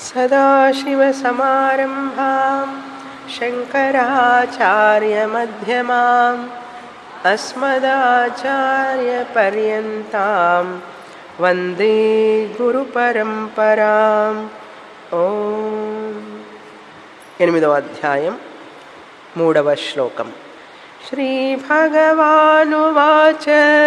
सदाशिवसमारम्भां शङ्कराचार्यमध्यमाम् अस्मदाचार्यपर्यन्तां वन्दे गुरुपरम्पराम् ॐ ఎనిమిదవ అధ్యాయం మూడవ శ్లోకం శ్రీభగవానువాచ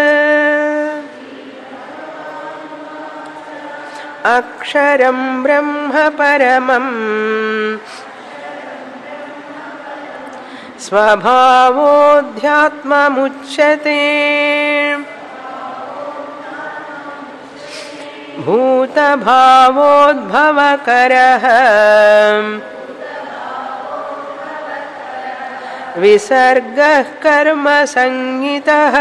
అక్షరం బ్రహ్మ పరమం స్వభావోధ్యాత్మముచ్యతే భూతభావోద్భవకరः विसर्गः कर्मसंहितः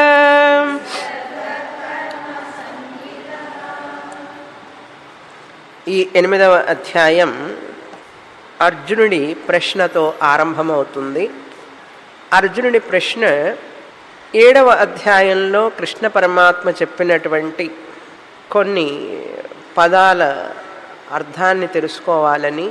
ఈ ఎనిమిదవ అధ్యాయం అర్జునుడి ప్రశ్నతో ఆరంభమవుతుంది అర్జునుడి ప్రశ్న ఏడవ అధ్యాయంలో కృష్ణ పరమాత్మ చెప్పినటువంటి కొన్ని పదాల అర్థాన్ని తెలుసుకోవాలని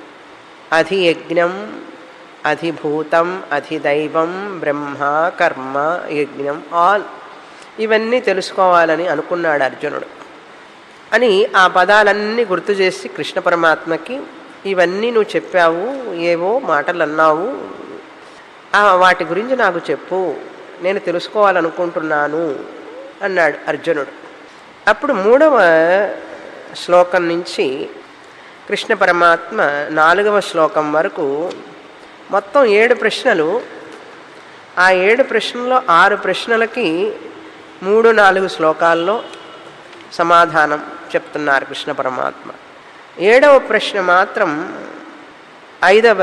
అధియజ్ఞం అధిభూతం అధిదైవం బ్రహ్మ కర్మ యజ్ఞం ఆల్ ఇవన్నీ తెలుసుకోవాలని అనుకున్నాడు అర్జునుడు అని ఆ పదాలన్నీ గుర్తు చేసి కృష్ణ పరమాత్మకి ఇవన్నీ నువ్వు చెప్పావు ఏవో మాటలు అన్నావు వాటి గురించి నాకు చెప్పు నేను తెలుసుకోవాలనుకుంటున్నాను అన్నాడు అర్జునుడు అప్పుడు మూడవ శ్లోకం నుంచి కృష్ణ పరమాత్మ నాలుగవ శ్లోకం వరకు మొత్తం ఏడు ప్రశ్నలు ఆ ఏడు ప్రశ్నల్లో ఆరు ప్రశ్నలకి మూడు నాలుగు శ్లోకాల్లో సమాధానం చెప్తున్నారు కృష్ణ పరమాత్మ ఏడవ ప్రశ్న మాత్రం ఐదవ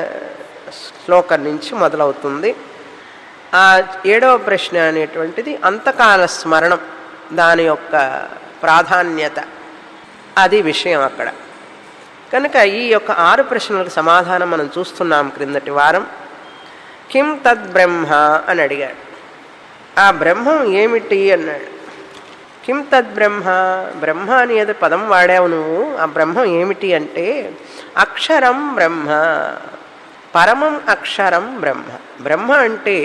శ్లోకం నుంచి మొదలవుతుంది ఆ ఏడవ ప్రశ్న అనేటువంటిది అంతకాల స్మరణం దాని యొక్క ప్రాధాన్యత అది విషయం అక్కడ కనుక ఈ యొక్క ఆరు ప్రశ్నలకు సమాధానం మనం చూస్తున్నాం క్రిందటి వారం కిం తద్ బ్రహ్మ అని అడిగాడు ఆ బ్రహ్మం ఏమిటి అన్నాడు కిం తద్ బ్రహ్మ బ్రహ్మ అని ఏదో పదం వాడావు నువ్వు ఆ బ్రహ్మం ఏమిటి అంటే అక్షరం బ్రహ్మ పరమం అక్షరం బ్రహ్మ బ్రహ్మ అంటే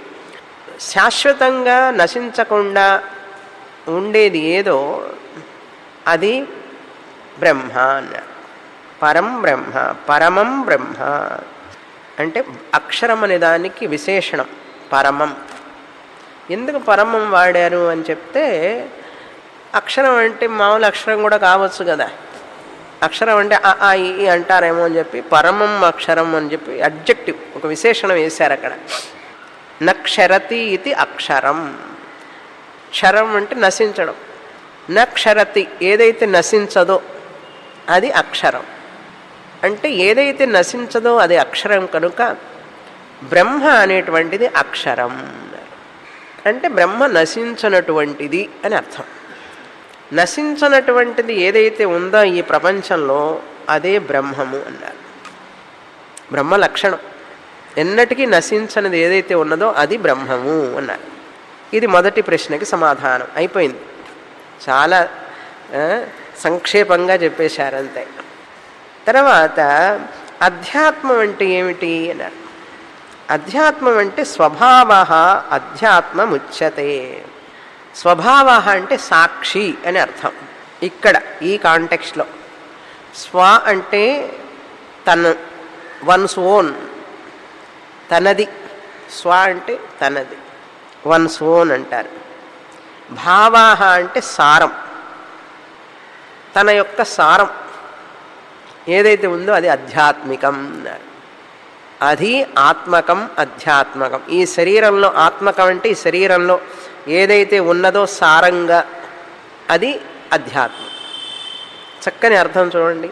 శాశ్వతంగా నశించకుండా ఉండేది ఏదో అది బ్రహ్మ అన్నాడు పరం బ్రహ్మ పరమం బ్రహ్మ అంటే అక్షరం అనే దానికి విశేషణం పరమం ఎందుకు పరమం వాడారు అని చెప్తే అక్షరం అంటే మామూలు అక్షరం కూడా కావచ్చు కదా అక్షరం అంటే ఆ ఈ అంటారేమో అని చెప్పి పరమం అక్షరం అని చెప్పి అబ్జెక్టివ్ ఒక విశేషణం వేశారు అక్కడ నక్షరతి ఇది అక్షరం క్షరం అంటే నశించడం నక్షరతి ఏదైతే నశించదో అది అక్షరం అంటే ఏదైతే నశించదో అది అక్షరం కనుక బ్రహ్మ అనేటువంటిది అక్షరం అంటే బ్రహ్మ నశించనటువంటిది అని అర్థం నశించనటువంటిది ఏదైతే ఉందో ఈ ప్రపంచంలో అదే బ్రహ్మము అన్నారు బ్రహ్మ లక్షణం ఎన్నటికీ నశించనిది ఏదైతే ఉన్నదో అది బ్రహ్మము అన్నారు ఇది మొదటి ప్రశ్నకి సమాధానం అయిపోయింది చాలా సంక్షేపంగా చెప్పేశారు అంతే తర్వాత అధ్యాత్మం అంటే ఏమిటి అన్నారు అధ్యాత్మం అంటే స్వభావ అధ్యాత్మముచ్యతే స్వభావ అంటే సాక్షి అని అర్థం ఇక్కడ ఈ కాంటెక్స్ట్లో స్వ అంటే తను వన్స్ ఓన్ తనది స్వ అంటే తనది వన్స్ ఓన్ అంటారు భావాహ అంటే సారం తన యొక్క సారం ఏదైతే ఉందో అది ఆధ్యాత్మికం అన్నారు అది ఆత్మకం అధ్యాత్మకం ఈ శరీరంలో ఆత్మకం అంటే ఈ శరీరంలో ఏదైతే ఉన్నదో సారంగా అది అధ్యాత్మం చక్కని అర్థం చూడండి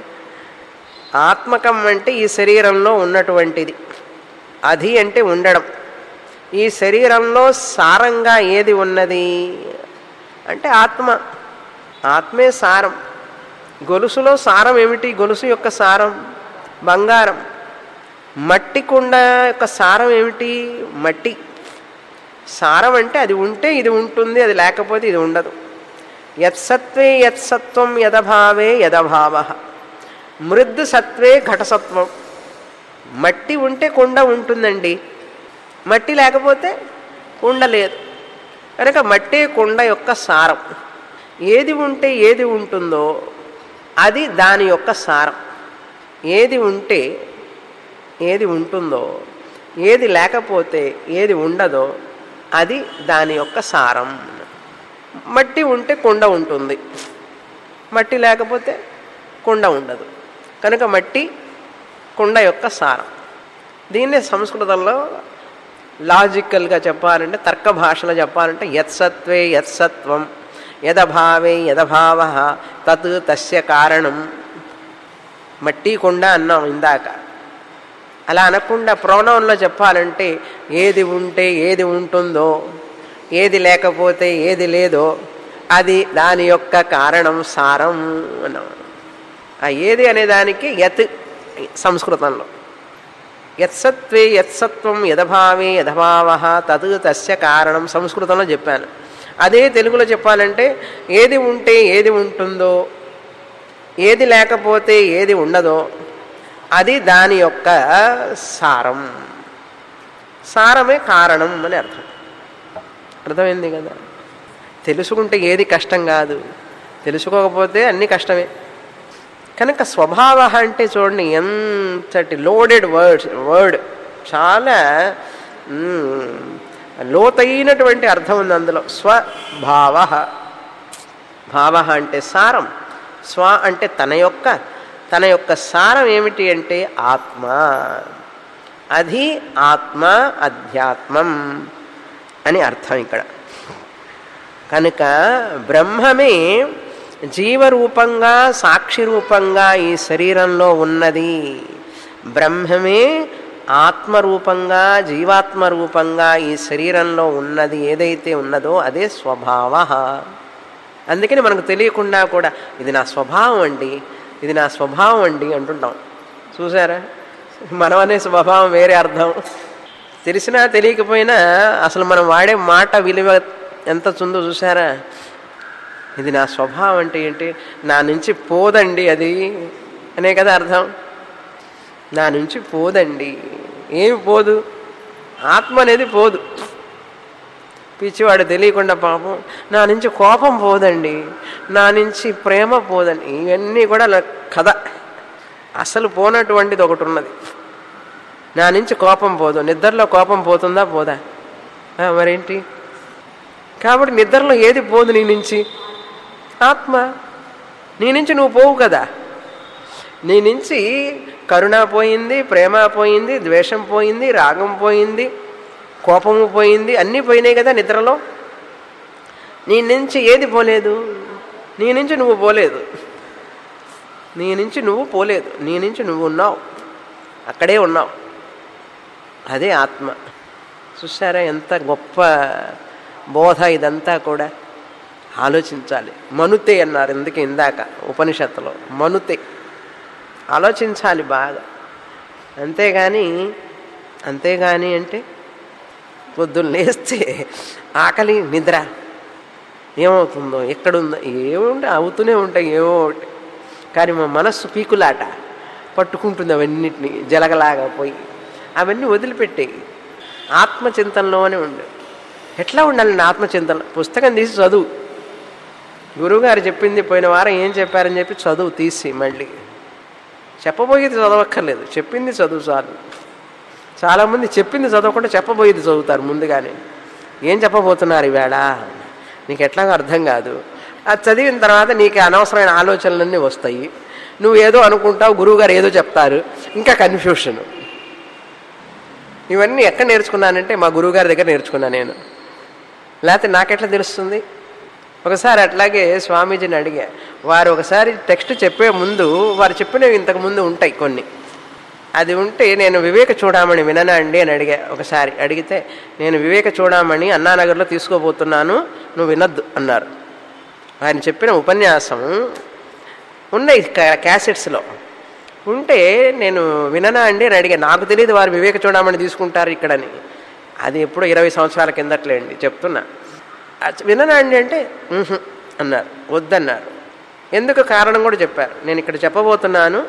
ఆత్మకం అంటే ఈ శరీరంలో ఉన్నటువంటిది అది అంటే ఉండడం ఈ శరీరంలో సారంగా ఏది ఉన్నది అంటే ఆత్మ ఆత్మే సారం గొలుసులో సారం ఏమిటి గొలుసు యొక్క సారం బంగారం మట్టి కుండ యొక్క సారం ఏమిటి మట్టి సారం అంటే అది ఉంటే ఇది ఉంటుంది అది లేకపోతే ఇది ఉండదు యత్సత్వే యత్సత్వం యదభావే యదభావ మృద్ సత్వే ఘటసత్వం మట్టి ఉంటే కుండ ఉంటుందండి మట్టి లేకపోతే కుండ లేదు కనుక మట్టి కుండ యొక్క సారం ఏది ఉంటే ఏది ఉంటుందో అది దాని యొక్క సారం ఏది ఉంటే ఏది ఉంటుందో ఏది లేకపోతే ఏది ఉండదో అది దాని యొక్క సారం మట్టి ఉంటే కుండ ఉంటుంది మట్టి లేకపోతే కుండ ఉండదు కనుక మట్టి కుండ యొక్క సారం దీన్నే సంస్కృతంలో లాజికల్గా చెప్పాలంటే తర్క భాషలో చెప్పాలంటే యత్సత్వే యత్సత్వం యదభావే యదభావ తత్ తస్య కారణం మట్టి కుండ అన్నాం ఇందాక అలా అనకుండా ప్రోణంలో చెప్పాలంటే ఏది ఉంటే ఏది ఉంటుందో ఏది లేకపోతే ఏది లేదో అది దాని యొక్క కారణం సారం అన్నాం ఆ ఏది అనే దానికి యత్ సంస్కృతంలో యత్సత్వే యత్సత్వం యథభావే యథభావ తద్ తస్య కారణం సంస్కృతంలో చెప్పాను అదే తెలుగులో చెప్పాలంటే ఏది ఉంటే ఏది ఉంటుందో ఏది లేకపోతే ఏది ఉండదో అది దాని యొక్క సారం సారమే కారణం అని అర్థం అర్థమైంది కదా తెలుసుకుంటే ఏది కష్టం కాదు తెలుసుకోకపోతే అన్ని కష్టమే కనుక స్వభావ అంటే చూడండి ఎంతటి లోడెడ్ వర్డ్స్ వర్డ్ చాలా మ్, లోతైనటువంటి అర్థం ఉంది అందులో స్వభావ భావ అంటే సారం స్వ అంటే తన యొక్క తన యొక్క సారం ఏమిటి అంటే ఆత్మ అది ఆత్మ అధ్యాత్మం అని అర్థం ఇక్కడ కనుక బ్రహ్మమే జీవరూపంగా సాక్షి రూపంగా ఈ శరీరంలో ఉన్నది బ్రహ్మమే ఆత్మరూపంగా జీవాత్మ రూపంగా ఈ శరీరంలో ఉన్నది ఏదైతే ఉన్నదో అదే స్వభావ అందుకని మనకు తెలియకుండా కూడా ఇది నా స్వభావం అండి ఇది నా స్వభావం అండి అంటుంటాం చూసారా మనం అనే స్వభావం వేరే అర్థం తెలిసినా తెలియకపోయినా అసలు మనం వాడే మాట విలువ ఎంత చుందో చూసారా ఇది నా స్వభావం అంటే ఏంటి నా నుంచి పోదండి అది అనే కదా అర్థం నా నుంచి పోదండి ఏమి పోదు ఆత్మ అనేది పోదు పిచ్చివాడు తెలియకుండా పాపం నా నుంచి కోపం పోదండి నా నుంచి ప్రేమ పోదండి ఇవన్నీ కూడా నా కథ అసలు పోనటువంటిది ఒకటి ఉన్నది నా నుంచి కోపం పోదు నిద్రలో కోపం పోతుందా పోదా ఆ, మరేంటి కాబట్టి నిద్రలో ఏది పోదు నీ నుంచి ఆత్మ నీ నుంచి నువ్వు పోవు కదా నీ నుంచి కరుణ పోయింది ప్రేమ పోయింది ద్వేషం పోయింది రాగం పోయింది కోపము పోయింది అన్నీ పోయినాయి కదా నిద్రలో నీ నుంచి ఏది పోలేదు నీ నుంచి నువ్వు పోలేదు నీ నుంచి నువ్వు పోలేదు నీ నుంచి నువ్వు ఉన్నావు అక్కడే ఉన్నావు అదే ఆత్మ చూసారా ఎంత గొప్ప బోధ ఇదంతా కూడా ఆలోచించాలి మనుతే అన్నారు ఎందుకు ఇందాక ఉపనిషత్తులో మనుతే ఆలోచించాలి బాగా అంతేగాని అంతేగాని అంటే పొద్దున్న లేస్తే ఆకలి నిద్ర ఏమవుతుందో ఎక్కడుందో ఏముంటే అవుతూనే ఉంటాయి ఏమో ఒకటి కానీ మా మనస్సు పీకులాట పట్టుకుంటుంది అవన్నిటిని జలగలాగా పోయి అవన్నీ వదిలిపెట్టేయి ఆత్మచింతనలోనే ఉండు ఎట్లా ఉండాలి నా ఆత్మచింతన పుస్తకం తీసి చదువు గురువుగారు చెప్పింది పోయిన వారం ఏం చెప్పారని చెప్పి చదువు తీసి మళ్ళీ చెప్పబోయేది చదవక్కర్లేదు చెప్పింది చదువు చాలు చాలామంది చెప్పింది చదవకుండా చెప్పబోయేది చదువుతారు ముందుగానే ఏం చెప్పబోతున్నారు ఈవేళ నీకు ఎట్లాగో అర్థం కాదు అది చదివిన తర్వాత నీకు అనవసరమైన ఆలోచనలన్నీ వస్తాయి నువ్వు ఏదో అనుకుంటావు గురువుగారు ఏదో చెప్తారు ఇంకా కన్ఫ్యూషన్ ఇవన్నీ ఎక్కడ నేర్చుకున్నానంటే మా గురువుగారి దగ్గర నేర్చుకున్నాను నేను లేకపోతే నాకెట్లా తెలుస్తుంది ఒకసారి అట్లాగే స్వామీజీని అడిగా వారు ఒకసారి టెక్స్ట్ చెప్పే ముందు వారు చెప్పినవి ఇంతకు ముందు ఉంటాయి కొన్ని అది ఉంటే నేను వివేక చూడమని విననా అండి అని అడిగా ఒకసారి అడిగితే నేను వివేక చూడమని అన్నానగర్లో తీసుకోబోతున్నాను నువ్వు వినొద్దు అన్నారు ఆయన చెప్పిన ఉపన్యాసం ఉన్నాయి క్యా- క్యాసెట్స్లో ఉంటే నేను విననా అండి అని అడిగా నాకు తెలియదు వారు వివేక చూడమని తీసుకుంటారు ఇక్కడని అది ఎప్పుడో ఇరవై సంవత్సరాల కిందట్లేండి చెప్తున్నా అది విననా అండి అంటే "ఉహుం" అన్నారు వద్దన్నారు ఎందుకు కారణం కూడా చెప్పారు నేను ఇక్కడ చెప్పబోతున్నాను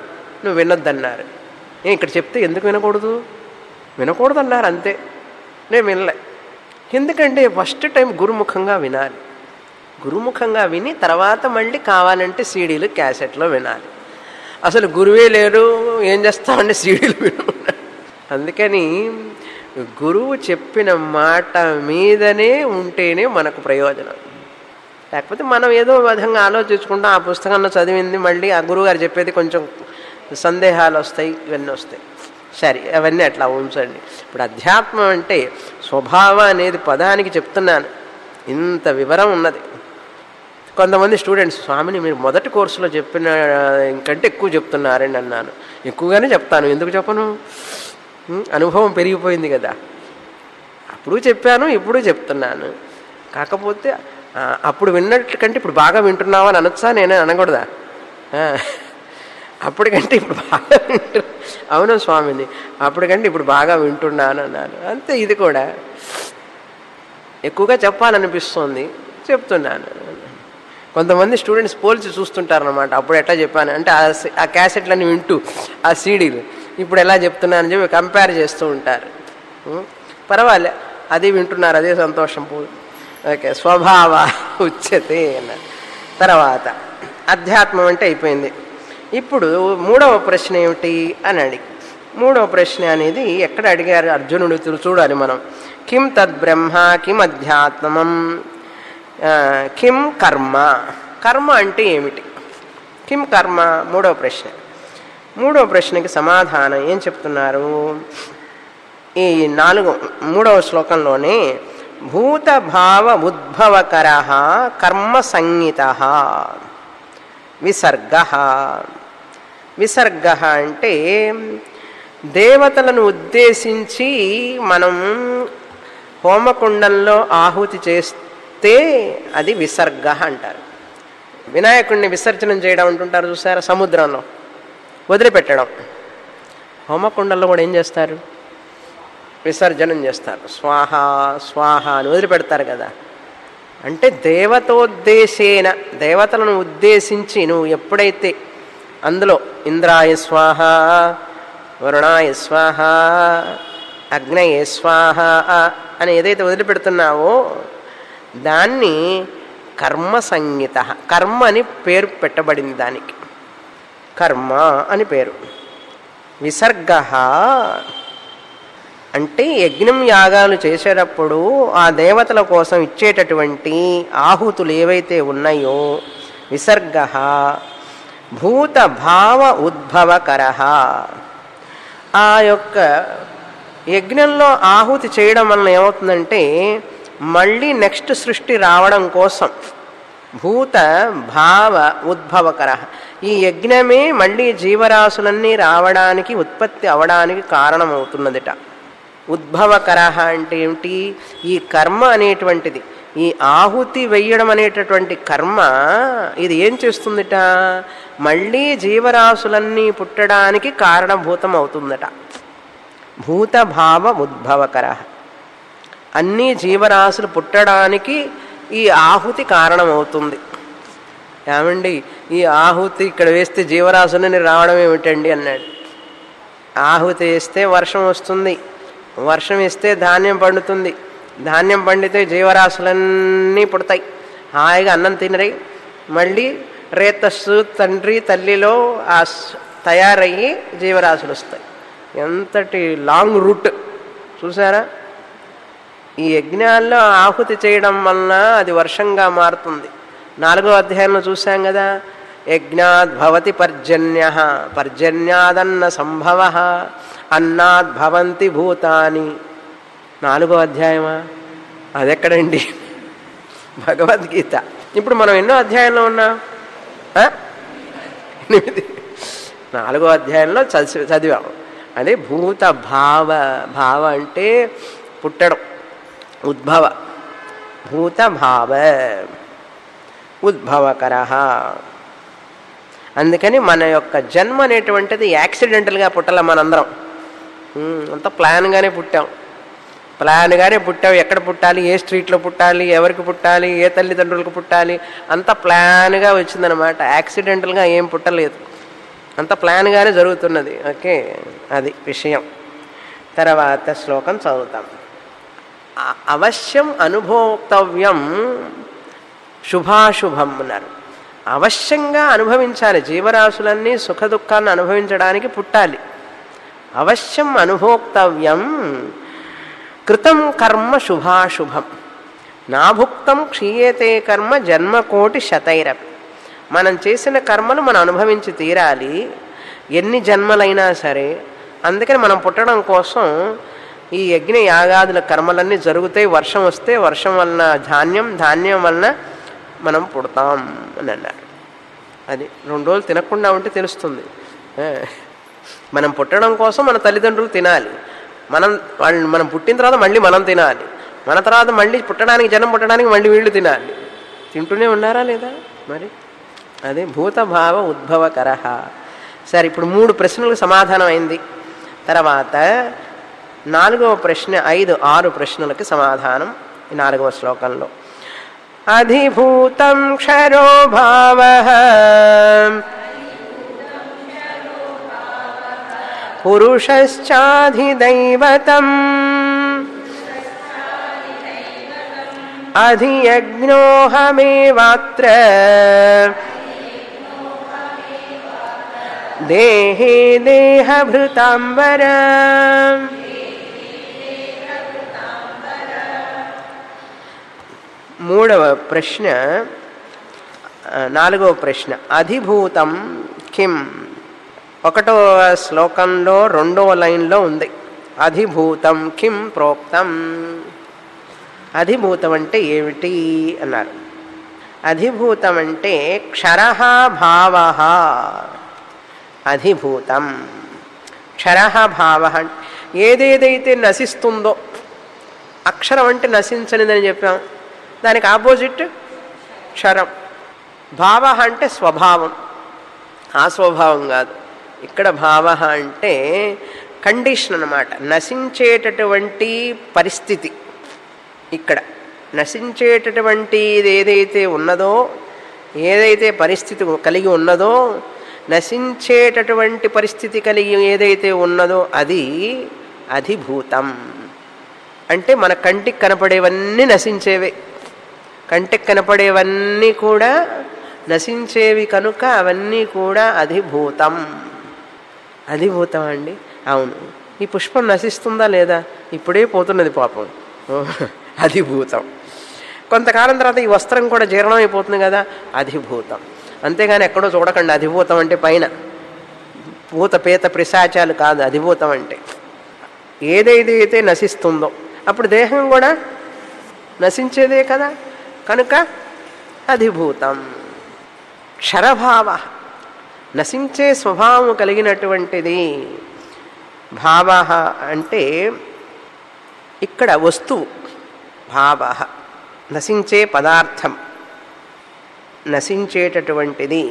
నువ్వు వినొద్దన్నారు ఏ ఇక్కడ చెప్తే ఎందుకు వినకూడదు వినకూడదన్నారు అంతే నేను వినలే ఎందుకంటే ఫస్ట్ టైం గురుముఖంగా వినాలి గురుముఖంగా విని తర్వాత మళ్ళీ కావాలంటే సీడీలు క్యాసెట్లో వినాలి అసలు గురువే లేరు ఏం చేస్తామంటే సీడీలు వినమన్నారు అందుకని గురువు చెప్పిన మాట మీదనే ఉంటేనే మనకు ప్రయోజనం లేకపోతే మనం ఏదో విధంగా ఆలోచించుకుంటాం ఆ పుస్తకంలో చదివింది మళ్ళీ ఆ గురువుగారు చెప్పేది కొంచెం సందేహాలు వస్తాయి ఇవన్నీ వస్తాయి సరే అవన్నీ అట్లా ఉంచండి ఇప్పుడు అధ్యాత్మం అంటే స్వభావం అనేది పదానికి చెప్తున్నాను ఇంత వివరం ఉన్నది కొంతమంది స్టూడెంట్స్ స్వామిని మీరు మొదటి కోర్సులో చెప్పిన ఇంకంటే ఎక్కువ చెప్తున్నారని అన్నాను ఎక్కువగానే చెప్తాను ఎందుకు చెప్పను ఉం, అనుభవం పెరిగిపోయింది కదా అప్పుడు చెప్పాను ఇప్పుడు చెప్తున్నాను కాకపోతే ఆ, అప్పుడు విన్నట్టు కంటే ఇప్పుడు బాగా వింటున్నావా అని అనొచ్చా నేను అనకూడదా ఆ, అప్పటికంటే ఇప్పుడు బాగా వింటు అవును స్వామిని అప్పటికంటే ఇప్పుడు బాగా వింటున్నాను అన్నాను అంతే ఇది కూడా ఎక్కువగా చెప్పాలనిపిస్తుంది చెప్తున్నాను కొంతమంది స్టూడెంట్స్ పోల్చి చూస్తుంటారనమాట అప్పుడు ఎట్లా చెప్పాను అంటే ఆ సి- ఆ క్యాసెట్లన్నీ వింటూ ఆ సీడీలు ఇప్పుడు ఎలా చెప్తున్నానని చెప్పి కంపేర్ చేస్తూ ఉంటారు ఉం? పర్వాలే అది వింటున్నారు అదే సంతోషం పో ఓకే స్వభావ ఉచ్యతే అన్నారు తర్వాత అధ్యాత్మం అంటే అయిపోయింది ఇప్పుడు మూడవ ప్రశ్న ఏమిటి అని అడిగి మూడవ ప్రశ్న అనేది ఎక్కడ అడిగారు అర్జునుడు చూ- చూడాలి మనం కిం తద్బ్రహ్మ కిం అధ్యాత్మం ఆ, కిం కర్మ కర్మ అంటే ఏమిటి కిం కర్మ మూడవ ప్రశ్న మూడవ ప్రశ్నకి సమాధానం ఏం చెప్తున్నారు ఈ నాలుగు మూడవ శ్లోకంలోనే భూతభావ ఉద్భవకర కర్మ సంహిత విసర్గ విసర్గ అంటే దేవతలను ఉద్దేశించి మనం హోమకుండంలో ఆహుతి చేస్తే అది విసర్గ అంటారు వినాయకుడిని విసర్జనం చేయడం అంటుంటారు చూసారా సముద్రంలో వదిలిపెట్టడం హోమకుండంలో కూడా ఏం చేస్తారు విసర్జనం చేస్తారు స్వాహ స్వాహ అని వదిలిపెడతారు కదా అంటే దేవతోద్దేశేన దేవతలను ఉద్దేశించి నువ్వు ఎప్పుడైతే అందులో ఇంద్రాయ స్వాహ వరుణాయ స్వాహ అగ్నయ స్వాహ అని ఏదైతే వదిలిపెడుతున్నావో దాన్ని కర్మ సంహిత కర్మ అని పేరు పెట్టబడింది దానికి కర్మ అని పేరు విసర్గ అంటే యజ్ఞం యాగాలు చేసేటప్పుడు ఆ దేవతల కోసం ఇచ్చేటటువంటి ఆహుతులు ఏవైతే ఉన్నాయో విసర్గ భూత భావ ఉద్భవకర ఆ యొక్క యజ్ఞంలో ఆహుతి చేయడం వలన ఏమవుతుందంటే మళ్ళీ నెక్స్ట్ సృష్టి రావడం కోసం భూత భావ ఉద్భవకర ఈ యజ్ఞమే మళ్ళీ జీవరాశులన్నీ రావడానికి ఉత్పత్తి అవడానికి కారణమవుతున్నదిట ఉద్భవకర అంటే ఏమిటి ఈ కర్మ అనేటువంటిది ఈ ఆహుతి వెయ్యడం అనేటటువంటి కర్మ ఇది ఏం చేస్తుందిట మళ్ళీ జీవరాశులన్నీ పుట్టడానికి కారణభూతం అవుతుందట భూతభావ ఉద్భవకర అన్ని జీవరాశులు పుట్టడానికి ఈ ఆహుతి కారణమవుతుంది ఏమండి ఈ ఆహుతి ఇక్కడ వేస్తే జీవరాశులని రావడం ఏమిటండి అన్నాడు ఆహుతి వేస్తే వర్షం వస్తుంది వర్షం ఇస్తే ధాన్యం పండుతుంది ధాన్యం పండితే జీవరాశులన్నీ పుడతాయి హాయిగా అన్నం తినరై మళ్ళీ రేతస్సు తండ్రి తల్లిలో ఆ స్- తయారయ్యి జీవరాశులు వస్తాయి ఎంతటి లాంగ్ రూట్ చూసారా ఈ యజ్ఞాల్లో ఆహుతి చేయడం వలన అది వర్షంగా మారుతుంది నాలుగో అధ్యాయంలో చూసాం కదా యజ్ఞాద్ భవతి పర్జన్య పర్జన్యాదన్న సంభవ అన్నాద్ భవంతి భూతాని నాలుగో అధ్యాయమా అదెక్కడండి భగవద్గీత ఇప్పుడు మనం ఎన్నో అధ్యాయంలో ఉన్నాం ఆ? ఎనిమిది నాలుగో అధ్యాయంలో చదివి చదివాం అదే భూత భావ భావ అంటే పుట్టడం ఉద్భవ భూత భావ ఉద్భవకర అందుకని మన యొక్క జన్మ అనేటువంటిది యాక్సిడెంటల్గా పుట్టాల మనందరం ఉమ్, అంతా ప్లాన్గానే పుట్టాం ప్లాన్గానే పుట్టాం ఎక్కడ పుట్టాలి ఏ స్ట్రీట్లో పుట్టాలి ఎవరికి పుట్టాలి ఏ తల్లిదండ్రులకు పుట్టాలి అంతా ప్లాన్గా వచ్చిందనమాట యాక్సిడెంటల్గా ఏం పుట్టలేదు అంత ప్లాన్గానే జరుగుతున్నది ఓకే అది విషయం తర్వాత శ్లోకం చదువుతాం అ- అవశ్యం అనుభోక్తవ్యం శుభాశుభం అన్నారు అవశ్యంగా అనుభవించాలి జీవరాశులన్నీ సుఖ దుఃఖాన్ని అనుభవించడానికి పుట్టాలి అవశ్యం అనుభోక్తవ్యం కృతం కర్మ శుభాశుభం నాభుక్తం క్షీయతే కర్మ జన్మకోటి శతైరపి మనం చేసిన కర్మలు మనం అనుభవించి తీరాలి ఎన్ని జన్మలైనా సరే అందుకని మనం పుట్టడం కోసం ఈ యజ్ఞ యాగాదుల కర్మలన్నీ జరుగుతాయి వర్షం వస్తే వర్షం వలన ధాన్యం ధాన్యం వలన మనం పుడతాం అని అన్నారు అది రెండు రోజులు తినకుండా ఉంటే తెలుస్తుంది ఏ, మనం పుట్టడం కోసం మన తల్లిదండ్రులు తినాలి మనం వాళ్ళు మనం పుట్టిన తర్వాత మళ్ళీ మనం తినాలి మన తర్వాత మళ్ళీ పుట్టడానికి జనం పుట్టడానికి మళ్ళీ వీళ్ళు తినాలి తింటూనే ఉన్నారా లేదా మరి అదే భూతభావ ఉద్భవకర సరే ఇప్పుడు మూడు ప్రశ్నలకు సమాధానం అయింది తర్వాత నాలుగవ ప్రశ్న ఐదు ఆరు ప్రశ్నలకి సమాధానం ఈ నాలుగవ శ్లోకంలో అధిభూతం క్షరో భావ పురుషశ్చాధిదైవతం అధియజ్ఞోహమేవాత్ర దేహే దేహభృతాంబర మూడవ ప్రశ్న ఆ, నాలుగవ ప్రశ్న అధిభూతం కిం ఒకటో శ్లోకంలో రెండవ లైన్లో ఉంది అధిభూతం కిం ప్రోక్తం అధిభూతం అంటే ఏమిటి అన్నారు అధిభూతం అంటే క్షర భావ అధిభూతం క్షర భావ ఏదేదైతే నశిస్తుందో అక్షరం అంటే నశించనిదని చెప్పాం దానికి ఆపోజిట్ క్షరం భావ అంటే స్వభావం ఆ స్వభావం కాదు ఇక్కడ భావ అంటే కండిషన్ అన్నమాట నశించేటటువంటి పరిస్థితి ఇక్కడ నశించేటటువంటిది ఏదైతే ఉన్నదో ఏదైతే పరిస్థితి కలిగి ఉన్నదో నశించేటటువంటి పరిస్థితి కలిగి ఏదైతే ఉన్నదో అది అధిభూతం అంటే మన కంటికి కనపడేవన్నీ నశించేవే కంటికి కనపడేవన్నీ కూడా నశించేవి కనుక అవన్నీ కూడా అధిభూతం అధిభూతం అండి అవును ఈ పుష్పం నశిస్తుందా లేదా ఇప్పుడే పోతున్నది పాపం ఓ, అధిభూతం కొంతకాలం తర్వాత ఈ వస్త్రం కూడా జీర్ణం అయిపోతుంది కదా అధిభూతం అంతేగాని ఎక్కడో చూడకండి అధిభూతం అంటే పైన భూత పేత పిశాచాలు కాదు అధిభూతం అంటే ఏదైతే నశిస్తుందో అప్పుడు దేహం కూడా నశించేదే కదా కనుక అధిభూతం క్షరభావ నశించే స్వభావం కలిగినటువంటిది భావ అంటే ఇక్కడ వస్తువు భావ నశించే పదార్థం నశించేటటువంటిది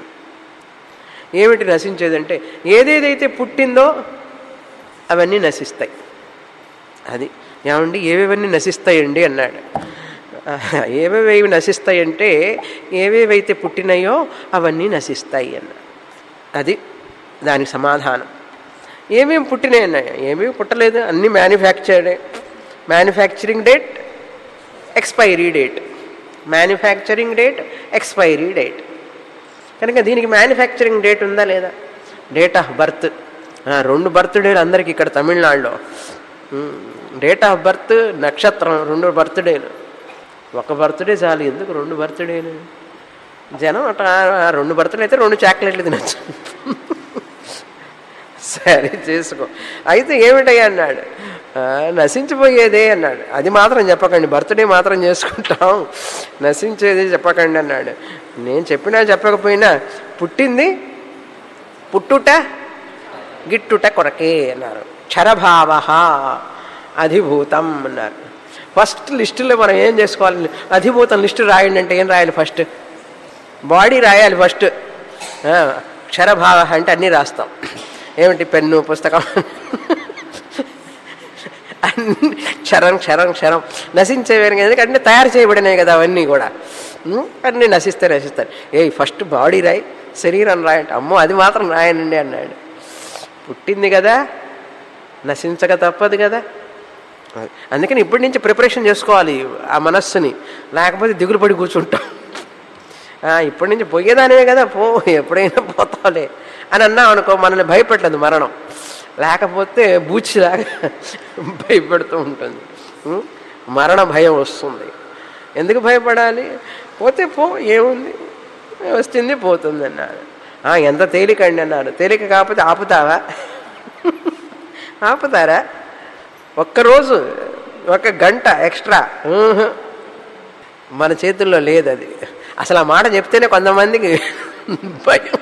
ఏమిటి నశించేదంటే ఏదేదైతే పుట్టిందో అవన్నీ నశిస్తాయి అది ఏమండి ఏవేవన్నీ నశిస్తాయండి అన్నాడు ఏవేవేవి నశిస్తాయంటే ఏవేవైతే పుట్టినాయో అవన్నీ నశిస్తాయి అన్నాడు అది దానికి సమాధానం ఏమేమి పుట్టినాయి అన్నాయి ఏమేమి పుట్టలేదు అన్నీ మ్యానుఫ్యాక్చర్డే manufacturing date expiry date manufacturing date expiry date కనుక దీనికి మ్యానుఫ్యాక్చరింగ్ డేట్ ఉందా లేదా డేట్ ఆఫ్ బర్త్ రెండు బర్త్డేలు అందరికి ఇక్కడ తమిళనాడులో డేట్ ఆఫ్ బర్త్ నక్షత్రం రెండు బర్త్డేలు ఒక బర్త్డే చాలు ఎందుకు రెండు బర్త్డేలు జనం అట్లా ఆ రెండు బర్త్డే అయితే రెండు చాక్లెట్లు తినచ్చు సరే చేసుకో అయితే ఏమిటయ్యా అన్నాడు "ఆ, నశించిపోయేదే అన్నాడు అది మాత్రం చెప్పకండి బర్త్డే మాత్రం చేసుకుంటాం నశించేది చెప్పకండి అన్నాడు నేను చెప్పినా చెప్పకపోయినా పుట్టింది పుట్టుట గిట్టుట కొరకే అన్నారు క్షరభావ అధిభూతం అన్నారు ఫస్ట్ లిస్టులో మనం ఏం చేసుకోవాలి అధిభూతం లిస్టు రాయండి అంటే ఏం రాయాలి ఫస్ట్ బాడీ రాయాలి ఫస్ట్ ఆ, క్షరభావ అంటే అన్నీ రాస్తాం ఏమిటి పెన్ను పుస్తకం అన్ని క్షరం క్షరం క్షరం నశించేవేరు ఎందుకంటే తయారు చేయబడినాయి కదా అవన్నీ కూడా ఉం? అన్నీ నశిస్తే నశిస్తాయి ఏ ఫస్ట్ బాడీ రాయి శరీరం రాయంటే అమ్మో అది మాత్రం రాయనండి అన్నాడు పుట్టింది కదా నశించక తప్పదు కదా అందుకని ఇప్పటి నుంచి ప్రిపరేషన్ చేసుకోవాలి ఆ మనస్సుని లేకపోతే దిగులు పడి కూర్చుంటాం ఆ, ఇప్పటి నుంచి పోయేదానివే కదా పో ఎప్పుడైనా పోతావులే అని అన్నాం అనుకో మనల్ని భయపెట్టదు మరణం లేకపోతే బూచిలాగా భయపెడుతూ ఉంటుంది ఉం? మరణ భయం వస్తుంది ఎందుకు భయపడాలి పోతే పో ఏముంది వస్తుంది పోతుంది అన్నారు "ఆ, ఎంత తేలికండి అన్నారు తేలిక కాకపోతే ఆపుతావా ఆపుతారా ఒక్కరోజు ఒక గంట ఎక్స్ట్రా ఊహు. మన చేతుల్లో లేదు అది అసలు ఆ మాట చెప్తేనే కొంతమందికి భయం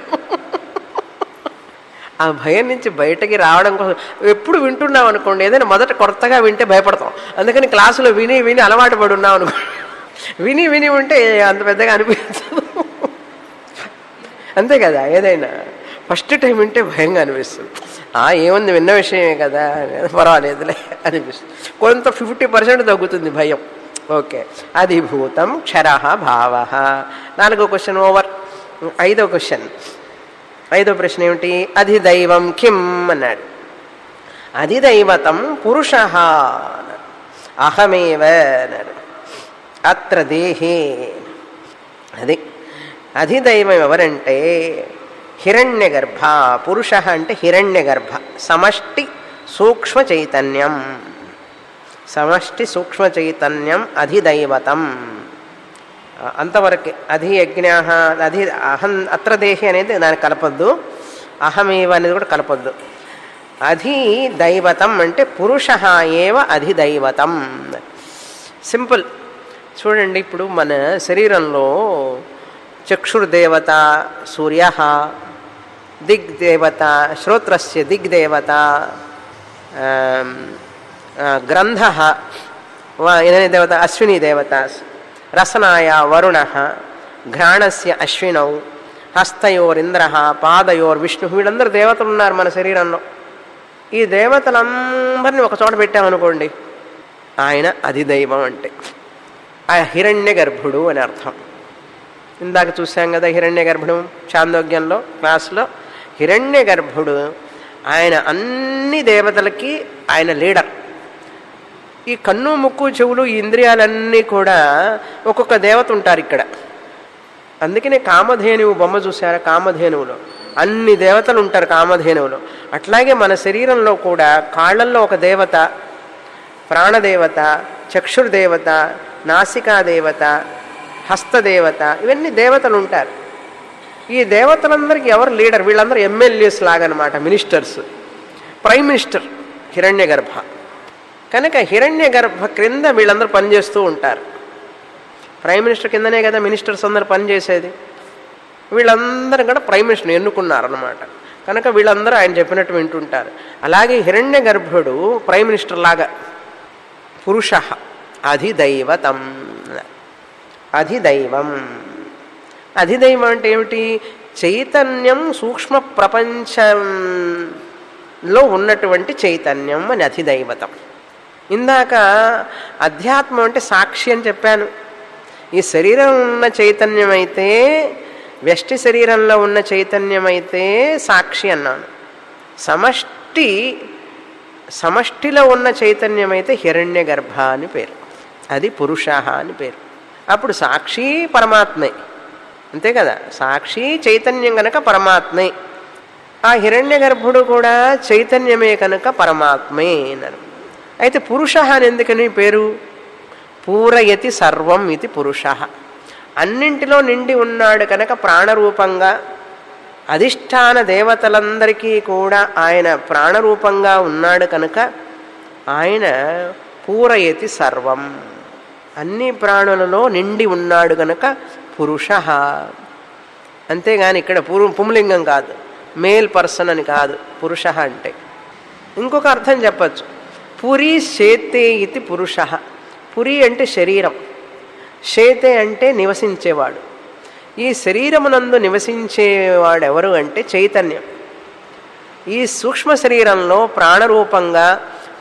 ఆ భయం నుంచి బయటకి రావడం కోసం ఎప్పుడు వింటున్నాం అనుకోండి ఏదైనా మొదట కొత్తగా వింటే భయపడతాం అందుకని క్లాసులో విని విని అలవాటు పడి ఉన్నాం అనుకో విని విని ఉంటే అంత పెద్దగా అనిపించదు అంతే కదా ఏదైనా ఫస్ట్ టైం వింటే భయంగా అనిపిస్తుంది ఆ ఏముంది విన్న విషయమే కదా పర్వాలేదులే అనిపిస్తుంది కొంత ఫిఫ్టీ పర్సెంట్ తగ్గుతుంది భయం ఓకే అధిభూతం క్షర భావ నాలుగో క్వశ్చన్ ఓవర్ ఐదో క్వశ్చన్ ఐదో ప్రశ్న ఏమిటి అధిదైవం కిం అన్నాడు అధిదైవతం పురుష అహమేవ అన్నాడు అత్ర దేహే అది అధిదైవం ఎవరంటే హిరణ్య గర్భ పురుష అంటే హిరణ్య గర్భ సమష్టి సూక్ష్మ చైతన్యం సమష్టి సూక్ష్మ చైతన్యం అధిదైవతం అంతవరకే అధి యజ్ఞ అధి అహం అత్ర దేహి అనేది దానికి కలపొద్దు అహమేవ అనేది కూడా కలపొద్దు అధి దైవతం అంటే పురుష ఏవ అధిదైవతం సింపుల్ చూడండి ఇప్పుడు మన శరీరంలో చక్షుర్దేవత సూర్య దిగ్దేవత శ్రోత్రస్య దిగ్దేవత గ్రంథ ఇదనే దేవత అశ్విని దేవత రసనాయ వరుణ ఘ్రాణస్య అశ్వినౌ హస్తయోరింద్ర పాదయోర్ విష్ణు వీళ్ళందరూ దేవతలు ఉన్నారు మన శరీరంలో ఈ దేవతలందరినీ ఒక చోట పెట్టామనుకోండి ఆయన అధిదైవం అంటే ఆ హిరణ్య గర్భుడు అని అర్థం ఇందాక చూసాం కదా హిరణ్య గర్భుడు చాందోగ్యంలో క్లాసులో హిరణ్య గర్భుడు ఆయన అన్ని దేవతలకి ఆయన లీడర్ ఈ కన్ను ముక్కు చెవులు ఈ ఇంద్రియాలన్నీ కూడా ఒక్కొక్క దేవత ఉంటారు ఇక్కడ అందుకనే కామధేనువు బొమ్మ చూసారా కామధేనువులో అన్ని దేవతలు ఉంటారు కామధేనువులో అట్లాగే మన శరీరంలో కూడా కాళ్ళల్లో ఒక దేవత ప్రాణదేవత చక్షుర్దేవత నాసికాదేవత హస్తదేవత ఇవన్నీ దేవతలు ఉంటారు ఈ దేవతలందరికీ ఎవరు లీడర్ వీళ్ళందరూ ఎమ్మెల్యేస్ లాగనమాట ministers prime minister Hiranyagarbha కనుక హిరణ్య గర్భ క్రింద వీళ్ళందరూ పనిచేస్తూ ఉంటారు ప్రైమ్ మినిస్టర్ కిందనే కదా మినిస్టర్స్ అందరు పనిచేసేది వీళ్ళందరూ కూడా ప్రైమ్ మినిస్టర్ ఎన్నుకున్నారనమాట కనుక వీళ్ళందరూ ఆయన చెప్పినట్టు వింటుంటారు అలాగే హిరణ్య గర్భుడు ప్రైమ్ మినిస్టర్ లాగా పురుష అధిదైవతం అధిదైవం అధిదైవం అంటే ఏమిటి చైతన్యం సూక్ష్మ ప్రపంచంలో ఉన్నటువంటి చైతన్యం అని అధిదైవతం ఇందాక అధ్యాత్మం అంటే సాక్షి అని చెప్పాను ఈ శరీరం ఉన్న చైతన్యం అయితే వ్యష్టి శరీరంలో ఉన్న చైతన్యం అయితే సాక్షి అన్నాను సమష్టి సమష్టిలో ఉన్న చైతన్యం అయితే హిరణ్య గర్భ అని పేరు అది పురుష అని పేరు అప్పుడు సాక్షి పరమాత్మే అంతే కదా సాక్షి చైతన్యం కనుక పరమాత్మే ఆ హిరణ్య గర్భుడు కూడా చైతన్యమే కనుక పరమాత్మే అన్నారు అయితే పురుష అని ఎందుకని పేరు పూరయతి సర్వం ఇది పురుష అన్నింటిలో నిండి ఉన్నాడు కనుక ప్రాణరూపంగా అధిష్టాన దేవతలందరికీ కూడా ఆయన ప్రాణరూపంగా ఉన్నాడు కనుక ఆయన పూరయతి సర్వం అన్ని ప్రాణులలో నిండి ఉన్నాడు కనుక పురుష అంతేగాని ఇక్కడ పూర్వ పుంలింగం కాదు మేల్ పర్సన్ అని కాదు పురుష అంటే ఇంకొక అర్థం చెప్పచ్చు పురి శేతే ఇది పురుష పురి అంటే శరీరం శేతే అంటే నివసించేవాడు ఈ శరీరమునందు నివసించేవాడు ఎవరు అంటే చైతన్యం ఈ సూక్ష్మ శరీరంలో ప్రాణరూపంగా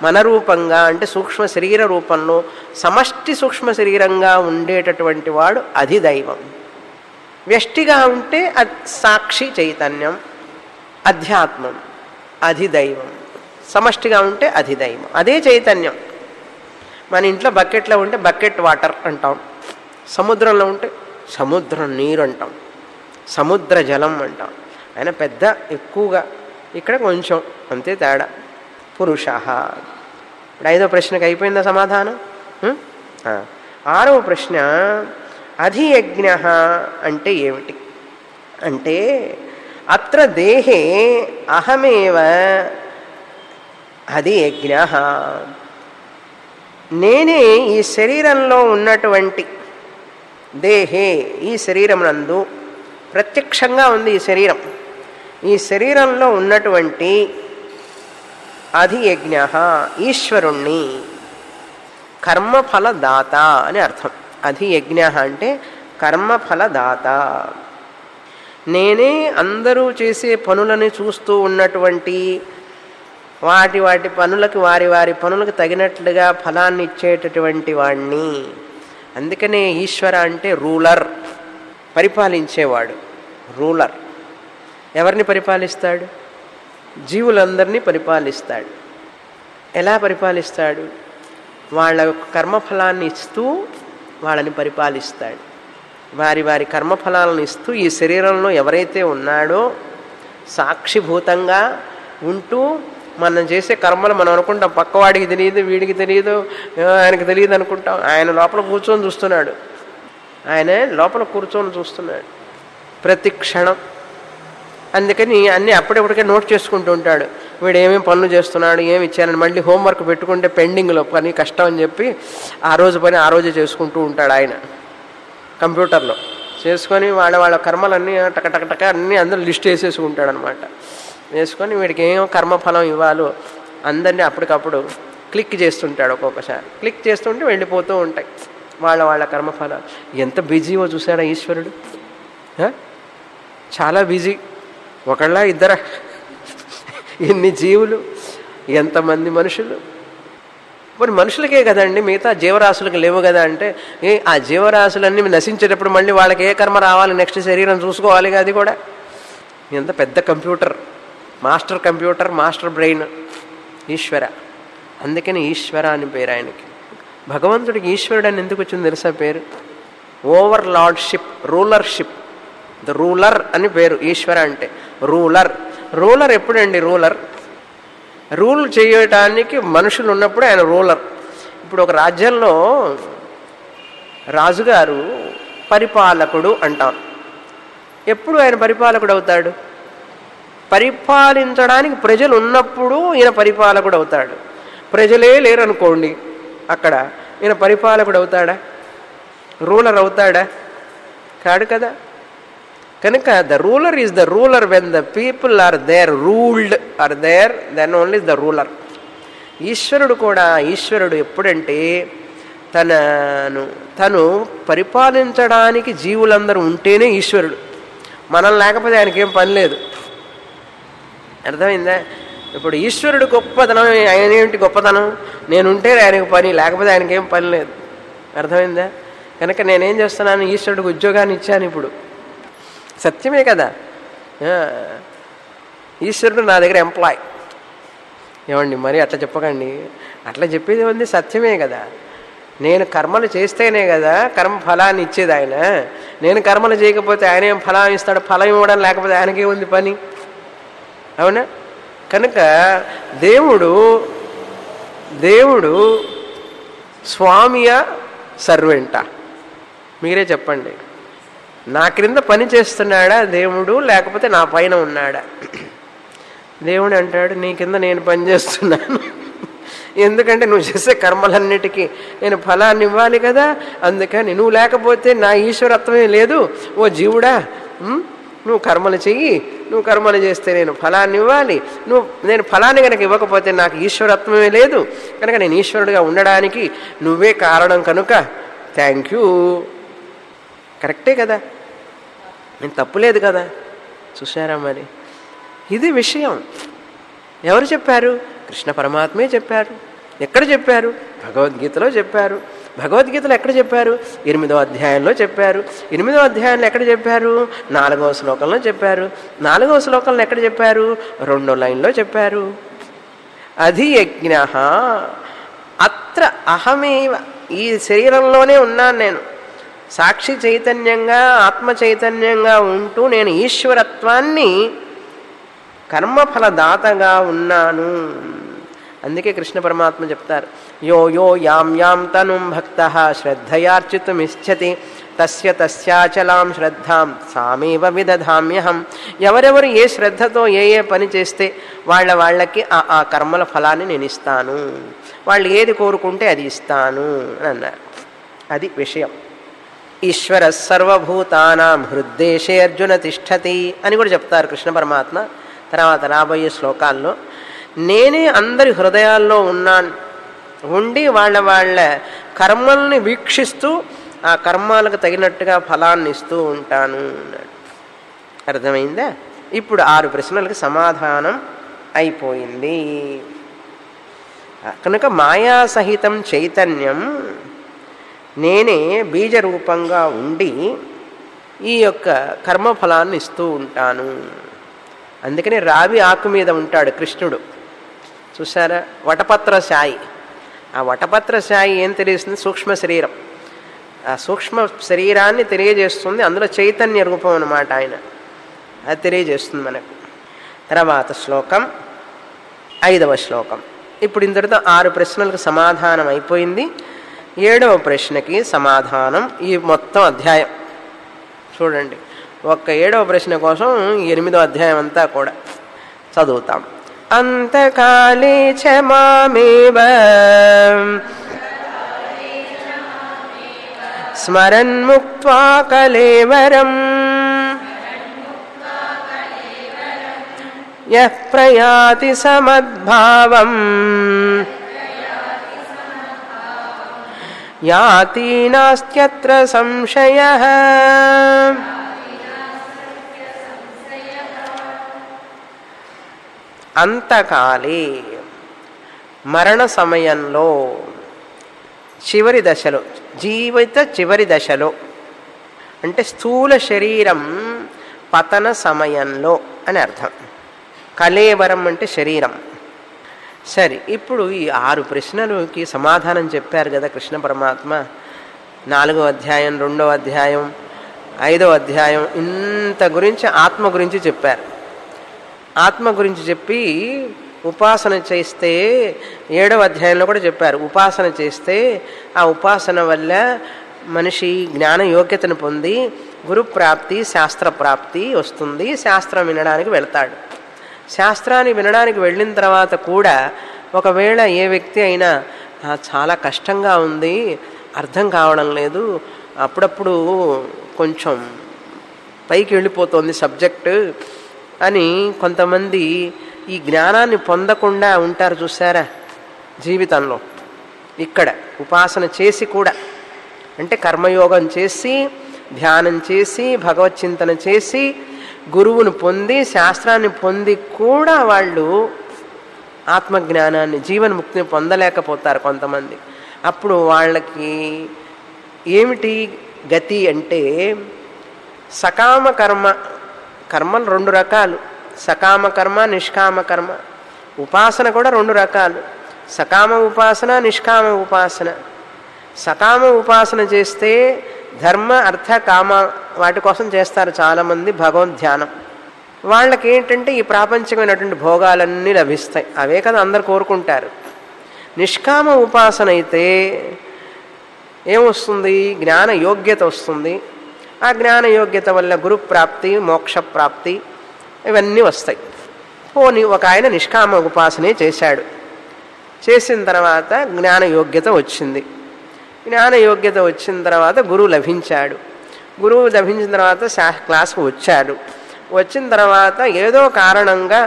మన రూపంగా అంటే సూక్ష్మ శరీర రూపంలో సమష్టి సూక్ష్మ శరీరంగా ఉండేటటువంటి వాడు అధిదైవం వ్యష్టిగా ఉంటే అద్ సాక్షి చైతన్యం అధ్యాత్మం అధిదైవం సమష్టిగా ఉంటే అధిదైవం అదే చైతన్యం మన ఇంట్లో బకెట్లో ఉంటే బకెట్ వాటర్ అంటాం సముద్రంలో ఉంటే సముద్రం నీరు అంటాం సముద్ర జలం అంటాం ఆయన పెద్ద ఎక్కువగా ఇక్కడ కొంచెం అంతే తేడా పురుష ఇప్పుడు ఐదో ప్రశ్నకి అయిపోయిందా సమాధానం ఉం? ఆ. ఆరవ ప్రశ్న అధియజ్ఞ అంటే ఏమిటి అంటే అత్ర దేహే అహమేవ అధియజ్ఞ నేనే ఈ శరీరంలో ఉన్నటువంటి దేహే ఈ శరీరమునందు ప్రత్యక్షంగా ఉంది ఈ శరీరం ఈ శరీరంలో ఉన్నటువంటి అధియజ్ఞ ఈశ్వరుణ్ణి కర్మఫలదాత అని అర్థం అధియజ్ఞ అంటే కర్మఫలదాత నేనే అందరూ చేసే పనులని చూస్తూ ఉన్నటువంటి వాటి వాటి పనులకు వారి వారి పనులకు తగినట్లుగా ఫలాన్ని ఇచ్చేటటువంటి వాణ్ణి అందుకనే ఈశ్వర అంటే రూలర్ పరిపాలించేవాడు రూలర్ ఎవరిని పరిపాలిస్తాడు జీవులందరినీ పరిపాలిస్తాడు ఎలా పరిపాలిస్తాడు వాళ్ళ యొక్క కర్మఫలాన్ని ఇస్తూ వాళ్ళని పరిపాలిస్తాడు వారి వారి కర్మఫలాలను ఇస్తూ ఈ శరీరంలో ఎవరైతే ఉన్నాడో సాక్షిభూతంగా ఉంటూ మనం చేసే కర్మలు మనం అనుకుంటాం పక్కవాడికి తెలియదు వీడికి తెలియదు ఆ, ఆయనకి తెలియదు అనుకుంటాం ఆయన లోపల కూర్చొని చూస్తున్నాడు ఆయన లోపల కూర్చొని చూస్తున్నాడు ప్రతి క్షణం అందుకని అన్నీ అప్పుడప్పటికే నోట్ చేసుకుంటూ ఉంటాడు వీడు ఏమేమి పనులు చేస్తున్నాడు ఏమి ఇచ్చానని మళ్ళీ హోంవర్క్ పెట్టుకుంటే పెండింగ్లో పని కష్టం అని చెప్పి ఆ రోజు పని ఆ రోజే చేసుకుంటూ ఉంటాడు ఆయన కంప్యూటర్లో చేసుకొని వాళ్ళ వాళ్ళ కర్మలన్నీ టక టక టక అన్నీ అందరూ లిస్ట్ వేసేసుకుంటాడు అనమాట వేసుకొని వీడికి ఏం కర్మఫలం ఇవ్వాలో అందరినీ అప్పటికప్పుడు క్లిక్ చేస్తుంటాడు ఒక్కొక్కసారి క్లిక్ చేస్తుంటే వెళ్ళిపోతూ ఉంటాయి వాళ్ళ వాళ్ళ కర్మఫలాలు ఎంత బిజీవో చూసాడా ఈశ్వరుడు ఆ? చాలా బిజీ ఒకళ్ళ ఇద్దర ఎన్ని జీవులు ఎంతమంది మనుషులు మరి మనుషులకే కదండి మిగతా జీవరాశులకు లేవు కదా అంటే ఏ ఆ జీవరాశులన్నీ నశించేటప్పుడు మళ్ళీ వాళ్ళకి ఏ కర్మ రావాలి నెక్స్ట్ శరీరం చూసుకోవాలి కదా అది కూడా ఎంత పెద్ద computer master computer master brain Ishwara అందుకని ఈశ్వర అని పేరు ఆయనకి భగవంతుడికి ఈశ్వరుడు అని ఎందుకు వచ్చింది తెలుసా పేరు over lordship rulership the ruler అని పేరు ఈశ్వర అంటే రూలర్ రూలర్ ఎప్పుడండి రూలర్ రూల్ చేయటానికి మనుషులు ఉన్నప్పుడు ఆయన రూలర్ ఇప్పుడు ఒక రాజ్యంలో రాజుగారు పరిపాలకుడు అంటాం ఎప్పుడు ఆయన పరిపాలకుడు అవుతాడు పరిపాలించడానికి ప్రజలు ఉన్నప్పుడు ఈయన పరిపాలకుడు అవుతాడు ప్రజలే లేరనుకోండి అక్కడ ఈయన పరిపాలకుడు అవుతాడా రూలర్ అవుతాడా కాడు కదా కనుక the ruler is the ruler when the people are there ruled are there then only the ruler ఈశ్వరుడు కూడా ఈశ్వరుడు ఎప్పుడంటే తనను తను పరిపాలించడానికి జీవులందరూ ఉంటేనే ఈశ్వరుడు మనం లేకపోతే ఆయనకేం పని లేదు అర్థమైందా ఇప్పుడు ఈశ్వరుడు గొప్పతనం ఆయన ఏమిటి గొప్పతనం నేనుంటే ఆయనకు పని లేకపోతే ఆయనకేం పని లేదు అర్థమైందా కనుక నేనేం చేస్తున్నాను ఈశ్వరుడికి ఉద్యోగాన్ని ఇచ్చాను ఇప్పుడు సత్యమే కదా ఆ, ఈశ్వరుడు నా దగ్గర ఎంప్లాయ్ ఏమండి మరి అట్లా చెప్పకండి అట్లా చెప్పేది ఉంది సత్యమే కదా నేను కర్మలు చేస్తేనే కదా కర్మ ఫలాన్ని ఇచ్చేది ఆయన నేను కర్మలు చేయకపోతే ఆయన ఏం ఫలం ఇస్తాడు ఫలం ఇవ్వడం లేకపోతే ఆయనకే ఉంది పని అవునా కనుక దేవుడు దేవుడు స్వామియ సర్వెంట మీరే చెప్పండి నా క్రింద పని చేస్తున్నాడా దేవుడు లేకపోతే నా పైన ఉన్నాడా దేవుడు అంటాడు నీ కింద నేను పని చేస్తున్నాను ఎందుకంటే నువ్వు చేసే కర్మలన్నిటికీ నేను ఫలాన్ని ఇవ్వాలి కదా అందుకని నువ్వు లేకపోతే నా ఈశ్వరత్వమే లేదు ఓ జీవుడా ఉమ్, నువ్వు కర్మలు చెయ్యి నువ్వు కర్మలు చేస్తే నేను ఫలాన్ని ఇవ్వాలి నువ్వు నేను ఫలాన్ని కనుక ఇవ్వకపోతే నాకు ఈశ్వరత్వమే లేదు కనుక నేను ఈశ్వరుడిగా ఉండడానికి నువ్వే కారణం కనుక థ్యాంక్ యూ కరెక్టే కదా నేను తప్పులేదు కదా చూసారా మరి ఇది విషయం ఎవరు చెప్పారు కృష్ణ పరమాత్మే చెప్పారు ఎక్కడ చెప్పారు భగవద్గీతలో చెప్పారు భగవద్గీతలో ఎక్కడ చెప్పారు ఎనిమిదో అధ్యాయంలో చెప్పారు ఎనిమిదో అధ్యాయంలో ఎక్కడ చెప్పారు నాలుగవ శ్లోకంలో చెప్పారు నాలుగవ శ్లోకంలో ఎక్కడ చెప్పారు రెండో లైన్లో చెప్పారు అధియజ్ఞ అత్ర అహమేవ ఈ శరీరంలోనే ఉన్నాను నేను సాక్షి చైతన్యంగా ఆత్మ చైతన్యంగా ఉంటూ నేను ఈశ్వరత్వాన్ని కర్మఫలదాతగా ఉన్నాను అందుకే కృష్ణ పరమాత్మ చెప్తారు యో యో యాం యాం తనుం భక్త శ్రద్ధయార్చితుమిచ్చతి తస్య తస్యాచలాం శ్రద్ధాం సామేవ విదధామ్యహం ఎవరెవరు ఏ శ్రద్ధతో ఏ ఏ పని చేస్తే వాళ్ళ వాళ్ళకి ఆ ఆ కర్మల ఫలాన్ని నేను ఇస్తాను వాళ్ళు ఏది కోరుకుంటే అది ఇస్తాను అని అన్నారు అది విషయం ఈశ్వర సర్వభూతానాం హృద్దేశే అర్జున తిష్టతి అని కూడా చెప్తారు కృష్ణ పరమాత్మ తర్వాత రాబోయే శ్లోకాల్లో నేనే అందరి హృదయాల్లో ఉన్నాను ఉండి వాళ్ళ వాళ్ళ కర్మల్ని వీక్షిస్తూ ఆ కర్మాలకు తగినట్టుగా ఫలాన్ని ఇస్తూ ఉంటాను అన్నాడు అర్థమైందా ఇప్పుడు ఆరు ప్రశ్నలకు సమాధానం అయిపోయింది కనుక మాయాసహితం చైతన్యం నేనే బీజరూపంగా ఉండి ఈ యొక్క కర్మఫలాన్ని ఇస్తూ ఉంటాను అందుకని రావి ఆకు మీద ఉంటాడు కృష్ణుడు చూసారా వటపత్ర సాయి ఆ వటపత్ర సాయి ఏం తెలియస్తుంది సూక్ష్మ శరీరం ఆ సూక్ష్మ శరీరాన్ని తెలియజేస్తుంది అందులో చైతన్య రూపం అన్నమాట ఆయన అది తెలియజేస్తుంది మనకు తర్వాత శ్లోకం ఐదవ శ్లోకం ఇప్పుడు ఇంతటితో ఆరు ప్రశ్నలకు సమాధానం అయిపోయింది ఏడవ ప్రశ్నకి సమాధానం ఈ మొత్తం అధ్యాయం చూడండి ఒక్క ఏడవ ప్రశ్న కోసం ఎనిమిదో అధ్యాయం అంతా కూడా చదువుతాం అంతకాలే చ మామేవ స్మరన్ముక్త్వా కలేవరం యః ప్రయాతి సమద్భావం యాతి నాస్త్యత్ర సంశయः అంతకాలే మరణ సమయంలో చివరి దశలో జీవిత చివరి దశలో అంటే స్థూల శరీరం పతన సమయంలో అని అర్థం కలేవరం అంటే శరీరం సరే ఇప్పుడు ఈ ఆరు ప్రశ్నలకి సమాధానం చెప్పారు కదా కృష్ణ పరమాత్మ నాలుగో అధ్యాయం రెండో అధ్యాయం ఐదో అధ్యాయం ఇంత గురించి ఆత్మ గురించి చెప్పారు ఆత్మ గురించి చెప్పి ఉపాసన చేస్తే ఏడవ అధ్యాయంలో కూడా చెప్పారు ఉపాసన చేస్తే ఆ ఉపాసన వల్ల మనిషి జ్ఞాన యోగ్యతను పొంది గురు ప్రాప్తి శాస్త్ర ప్రాప్తి వస్తుంది శాస్త్రం వినడానికి వెళ్తాడు శాస్త్రాన్ని వినడానికి వెళ్ళిన తర్వాత కూడా ఒకవేళ ఏ వ్యక్తి అయినా "ఆ, చాలా కష్టంగా ఉంది అర్థం కావడం లేదు అప్పుడప్పుడు కొంచెం పైకి వెళ్ళిపోతుంది సబ్జెక్టు అని కొంతమంది ఈ జ్ఞానాన్ని పొందకుండా ఉంటారు చూసారా జీవితంలో ఇక్కడ ఉపాసన చేసి కూడా అంటే కర్మయోగం చేసి ధ్యానం చేసి భగవత్ చింతన చేసి గురువును పొంది శాస్త్రాన్ని పొంది కూడా వాళ్ళు ఆత్మజ్ఞానాన్ని జీవన్ముక్తిని పొందలేకపోతారు కొంతమంది అప్పుడు వాళ్ళకి ఏమిటి గతి అంటే సకామ కర్మ కర్మలు రెండు రకాలు సకామ కర్మ నిష్కామ కర్మ ఉపాసన కూడా రెండు రకాలు సకామ ఉపాసన నిష్కామ ఉపాసన సకామ ఉపాసన చేస్తే ధర్మ అర్థ కామ వాటి కోసం చేస్తారు చాలామంది భగవద్ ధ్యానం వాళ్ళకి ఏంటంటే ఈ ప్రాపంచికమైనటువంటి భోగాలన్నీ లభిస్తాయి అవే కదా అందరు కోరుకుంటారు నిష్కామ ఉపాసన అయితే ఏమొస్తుంది జ్ఞాన యోగ్యత వస్తుంది ఆ జ్ఞాన యోగ్యత వల్ల గురు ప్రాప్తి మోక్ష ప్రాప్తి ఇవన్నీ వస్తాయి పోనీ ఒక ఆయన నిష్కామ ఉపాసనే చేశాడు చేసిన తర్వాత జ్ఞాన యోగ్యత వచ్చింది జ్ఞాన యోగ్యత వచ్చిన తర్వాత గురువు లభించాడు గురువు లభించిన తర్వాత శా క్లాస్కు వచ్చాడు వచ్చిన తర్వాత ఏదో కారణంగా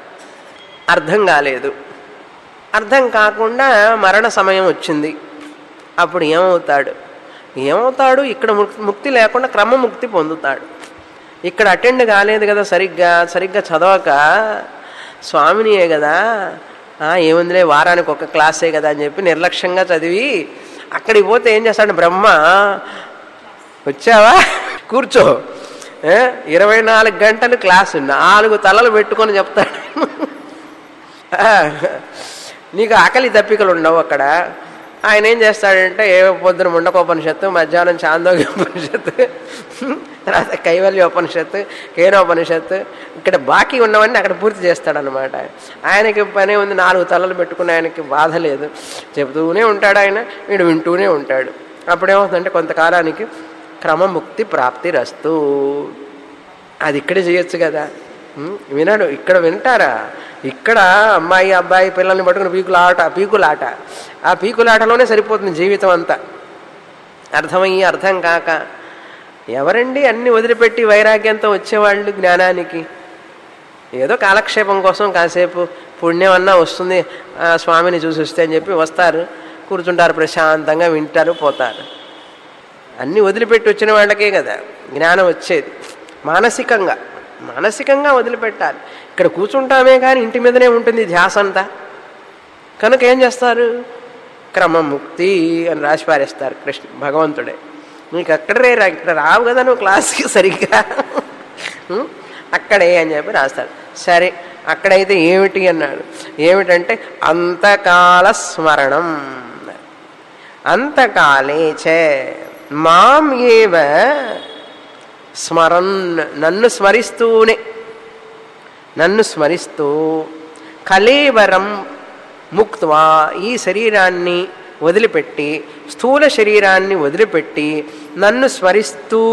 అర్థం కాలేదు అర్థం కాకుండా మరణ సమయం వచ్చింది అప్పుడు ఏమవుతాడు ఏమవుతాడు ఇక్కడ ముక్- ముక్తి లేకుండా క్రమముక్తి పొందుతాడు ఇక్కడ అటెండ్ కాలేదు కదా సరిగ్గా సరిగ్గా చదవక స్వామినియే కదా "ఆ, ఏముందిలే వారానికి ఒక క్లాసే కదా అని చెప్పి నిర్లక్ష్యంగా చదివి అక్కడికి పోతే ఏం చేస్తాడు బ్రహ్మ వచ్చావా కూర్చో ఏ? ఇరవై నాలుగు గంటలు క్లాసు నాలుగు తలలు పెట్టుకొని చెప్తాడు ఆ, నీకు ఆకలి దప్పికలు ఉండవు అక్కడ ఆయన ఏం చేస్తాడంటే ఏ పొద్దున ముండకోపనిషత్తు మధ్యాహ్నం చాందోగ్య ఉపనిషత్తు తర్వాత కైవల్య ఉపనిషత్తు కేనోపనిషత్తు ఇక్కడ బాకీ ఉన్నవన్నీ అక్కడ పూర్తి చేస్తాడనమాట ఆయనకి పనే ఉంది నాలుగు తలలు పెట్టుకుని ఆయనకి బాధ లేదు చెబుతూనే ఉంటాడు ఆయన వీడు వింటూనే ఉంటాడు అప్పుడేమవుతుందంటే కొంతకాలానికి క్రమముక్తి ప్రాప్తి రస్తు అది ఇక్కడే చేయొచ్చు కదా ఉం? వినడు ఇక్కడ వింటారా ఇక్కడ అమ్మాయి అబ్బాయి పిల్లల్ని పట్టుకుని పీకులాట పీకులాట ఆ పీకులాటలోనే సరిపోతుంది జీవితం అంతా అర్థమయ్యి అర్థం కాక ఎవరండి అన్ని వదిలిపెట్టి వైరాగ్యంతో వచ్చేవాళ్ళు జ్ఞానానికి ఏదో కాలక్షేపం కోసం కాసేపు పుణ్యం అన్నా వస్తుంది ఆ స్వామిని చూసి వస్తే అని చెప్పి వస్తారు కూర్చుంటారు ప్రశాంతంగా వింటారు పోతారు అన్నీ వదిలిపెట్టి వచ్చిన వాళ్ళకే కదా జ్ఞానం వచ్చేది మానసికంగా మానసికంగా వదిలిపెట్టాలి ఇక్కడ కూర్చుంటామే కానీ ఇంటి మీదనే ఉంటుంది ధ్యాస అంతా కనుక ఏం చేస్తారు క్రమముక్తి అని రాసి పారేస్తారు కృష్ణ భగవంతుడే నీకు అక్కడే రా ఇక్కడ రావు కదా నువ్వు క్లాస్కి సరిగ్గా ఉం? అక్కడే అని చెప్పి రాస్తాడు సరే అక్కడైతే ఏమిటి అన్నాడు ఏమిటంటే అంతకాల స్మరణం అంతకాలే చే మాం ఏవ స్మరన్ నన్ను స్మరిస్తూనే నన్ను స్మరిస్తూ కలేవరం ముక్త్వా ఈ శరీరాన్ని వదిలిపెట్టి స్థూల శరీరాన్ని వదిలిపెట్టి నన్ను స్మరిస్తూ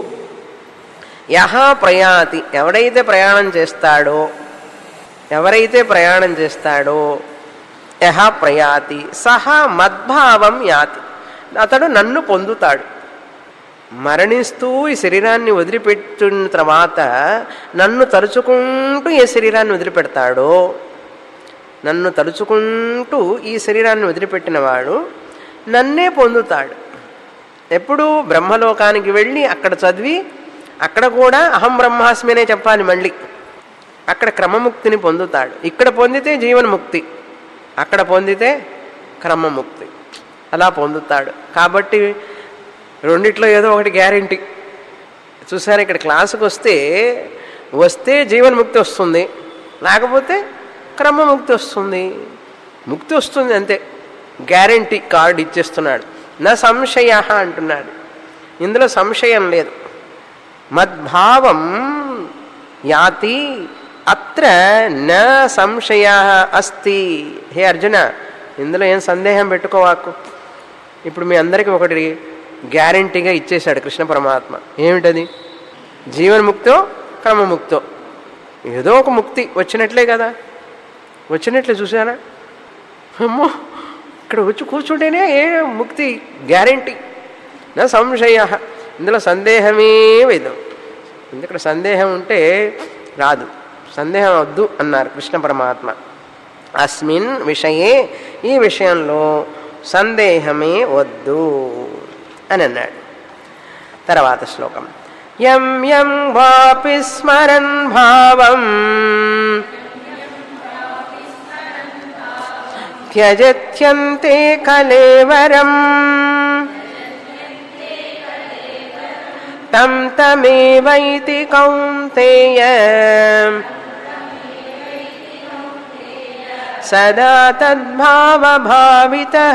యహ ప్రయాతి ఎవడైతే ప్రయాణం చేస్తాడో ఎవరైతే ప్రయాణం చేస్తాడో యహ ప్రయాతి సహ మద్భావం యాతి అతడు నన్ను పొందుతాడు మరణిస్తూ ఈ శరీరాన్ని వదిలిపెట్టిన తర్వాత నన్ను తలుచుకుంటూ ఏ శరీరాన్ని వదిలిపెడతాడో నన్ను తలుచుకుంటూ ఈ శరీరాన్ని వదిలిపెట్టినవాడు నన్నే పొందుతాడు ఎప్పుడు బ్రహ్మలోకానికి వెళ్ళి అక్కడ చదివి అక్కడ కూడా అహం బ్రహ్మాస్మి అనే చెప్పాలి మళ్ళీ అక్కడ క్రమముక్తిని పొందుతాడు ఇక్కడ పొందితే జీవన్ముక్తి అక్కడ పొందితే క్రమముక్తి అలా పొందుతాడు కాబట్టి రెండిట్లో ఏదో ఒకటి గ్యారంటీ చూసారు ఇక్కడ క్లాసుకు వస్తే వస్తే జీవన్ముక్తి వస్తుంది లేకపోతే క్రమముక్తి వస్తుంది ముక్తి వస్తుంది అంతే గ్యారంటీ కార్డు ఇచ్చేస్తున్నాడు నా సంశయ అంటున్నాడు ఇందులో సంశయం లేదు మద్భావం యాతి అత్ర నా సంశయ అస్తి హే అర్జున ఇందులో ఏం సందేహం పెట్టుకోవాకు ఇప్పుడు మీ అందరికీ ఒకటి గ్యారంటీగా ఇచ్చేశాడు కృష్ణ పరమాత్మ ఏమిటది జీవన్ముక్తో క్రమముక్తో ఏదో ఒక ముక్తి వచ్చినట్లే కదా వచ్చినట్లే చూసారా అమ్మో ఇక్కడ వచ్చి కూర్చుంటేనే ఏ ముక్తి గ్యారంటీ నా సంశయ ఇందులో సందేహమే లేదు ఇక్కడ సందేహం ఉంటే రాదు సందేహం వద్దు అన్నారు కృష్ణ పరమాత్మ అస్మిన్ విషయే ఈ విషయంలో సందేహమే వద్దు అని అన్నాడు తర్వాత శ్లోకం యం యం వాపి స్మరన్ భావం త్యజత్యంతే కలేవరం తం తమేవైతి కౌంతేయ సదా తద్భావభావిత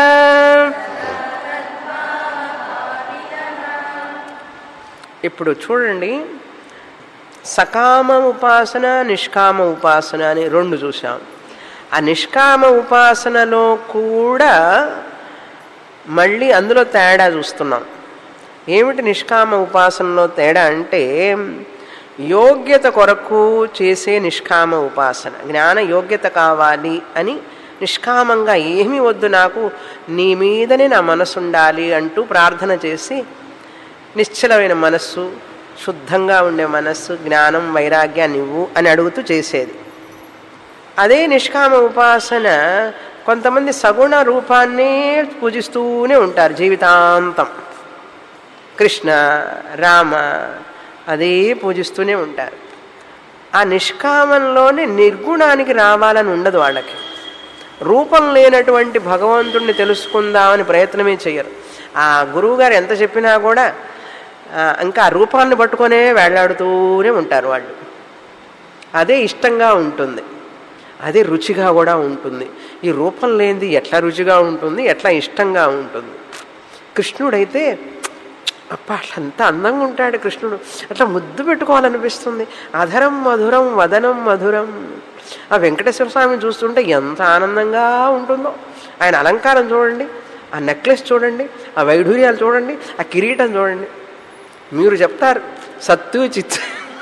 ఇప్పుడు చూడండి సకామ ఉపాసన నిష్కామ ఉపాసన అని రెండు చూసాం ఆ నిష్కామ ఉపాసనలో కూడా మళ్ళీ అందులో తేడా చూస్తున్నాం ఏమిటి నిష్కామ ఉపాసనలో తేడా అంటే యోగ్యత కొరకు చేసే నిష్కామ ఉపాసన జ్ఞాన యోగ్యత కావాలి అని నిష్కామంగా ఏమీ వద్దు నాకు నీ మీదనే నా మనసు ఉండాలి అంటూ ప్రార్థన చేసి నిశ్చలమైన మనస్సు శుద్ధంగా ఉండే మనస్సు జ్ఞానం వైరాగ్యాన్ని ఇవ్వు అని అడుగుతూ చేసేది అదే నిష్కామ ఉపాసన కొంతమంది సగుణ రూపాన్నే పూజిస్తూనే ఉంటారు జీవితాంతం కృష్ణ రామ అదే పూజిస్తూనే ఉంటారు ఆ నిష్కామంలోనే నిర్గుణానికి రావాలని ఉండదు వాళ్ళకి రూపం లేనటువంటి భగవంతుణ్ణి తెలుసుకుందామని ప్రయత్నమే చేయరు ఆ గురువుగారు ఎంత చెప్పినా కూడా ఆ, ఇంకా ఆ రూపాన్ని పట్టుకొనే వేళ్లాడుతూనే ఉంటారు వాళ్ళు అదే ఇష్టంగా ఉంటుంది అదే రుచిగా కూడా ఉంటుంది ఈ రూపం లేనిది ఎట్లా రుచిగా ఉంటుంది ఎట్లా ఇష్టంగా ఉంటుంది కృష్ణుడైతే అప్ప అట్లా అంత అందంగా ఉంటాడు కృష్ణుడు అట్లా ముద్దు పెట్టుకోవాలనిపిస్తుంది అధరం మధురం వదనం మధురం ఆ వెంకటేశ్వర స్వామిని చూస్తుంటే ఎంత ఆనందంగా ఉంటుందో ఆయన అలంకారం చూడండి ఆ నెక్లెస్ చూడండి ఆ వైఢూర్యాలు చూడండి ఆ కిరీటం చూడండి మీరు చెప్తారు సత్తు చిత్తు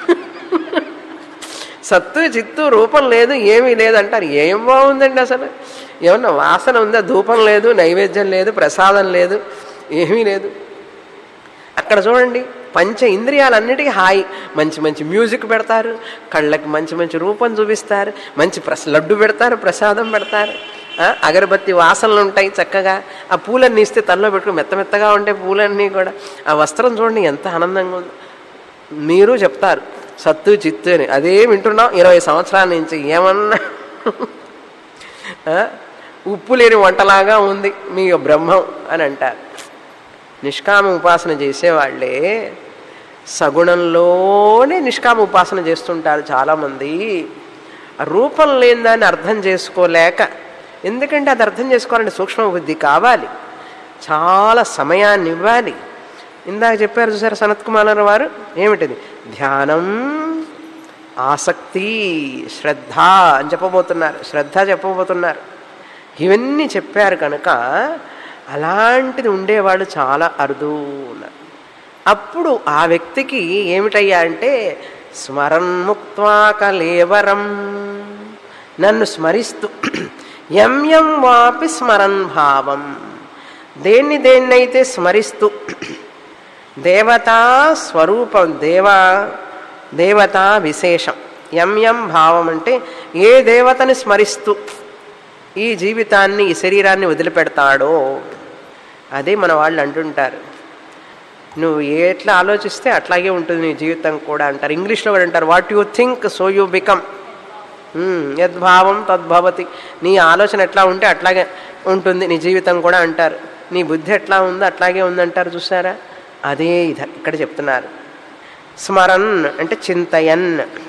సత్తు చిత్తు రూపం లేదు ఏమీ లేదు అంటారు ఏం బాగుందండి అసలు ఏమన్నా వాసన ఉందా ధూపం లేదు నైవేద్యం లేదు ప్రసాదం లేదు ఏమీ లేదు అక్కడ చూడండి పంచ ఇంద్రియాలన్నిటికీ హాయి మంచి మంచి మ్యూజిక్ పెడతారు కళ్ళకి మంచి మంచి రూపం చూపిస్తారు మంచి ప్రస లడ్డు పెడతారు ప్రసాదం పెడతారు ఆ, అగరబత్తి వాసనలు ఉంటాయి చక్కగా ఆ పూలన్నీ ఇస్తే తనలో పెట్టుకుని మెత్త మెత్తగా ఉంటాయి పూలన్నీ కూడా ఆ వస్త్రం చూడండి ఎంత ఆనందంగా ఉందో మీరు చెప్తారు సత్తు చిత్తు అని అదే వింటున్నాం ఇరవై సంవత్సరాల నుంచి ఏమన్నా ఆ, ఉప్పు లేని వంటలాగా ఉంది మీ బ్రహ్మం అని అంటారు నిష్కామ ఉపాసన చేసేవాళ్ళే సగుణంలోనే నిష్కామ ఉపాసన చేస్తుంటారు చాలామంది ఆ రూపం లేని దాన్ని అర్థం చేసుకోలేక ఎందుకంటే అది అర్థం చేసుకోవాలంటే సూక్ష్మ బుద్ధి కావాలి చాలా సమయాన్ని ఇవ్వాలి ఇందాక చెప్పారు చూసారు సనత్ కుమార్ వారు ఏమిటిది ధ్యానం ఆసక్తి శ్రద్ధ అని చెప్పబోతున్నారు శ్రద్ధ చెప్పబోతున్నారు ఇవన్నీ చెప్పారు కనుక అలాంటిది ఉండేవాళ్ళు చాలా అరుదు ఉన్నారు అప్పుడు ఆ వ్యక్తికి ఏమిటయ్యా అంటే స్మరన్ముక్త్వా కలేవరం నన్ను స్మరిస్తూ ఎం ఎం వాపి స్మరన్ భావం దేన్ని దేన్నైతే స్మరిస్తూ దేవతా స్వరూపం దేవా దేవతా విశేషం ఎం ఎం భావం అంటే ఏ దేవతని స్మరిస్తూ ఈ జీవితాన్ని ఈ శరీరాన్ని వదిలిపెడతాడో అదే మన వాళ్ళు అంటుంటారు నువ్వు ఎట్లా ఆలోచిస్తే అట్లాగే ఉంటుంది నీ జీవితం కూడా అంటారు ఇంగ్లీష్లో కూడా అంటారు what you think so you become యద్భావం తద్భవతి నీ ఆలోచన ఎట్లా ఉంటే అట్లాగే ఉంటుంది నీ జీవితం కూడా అంటారు నీ బుద్ధి ఎట్లా ఉందో అట్లాగే ఉందంటారు చూసారా అదే ఇద ఇక్కడ చెప్తున్నారు స్మరన్ అంటే చింతయన్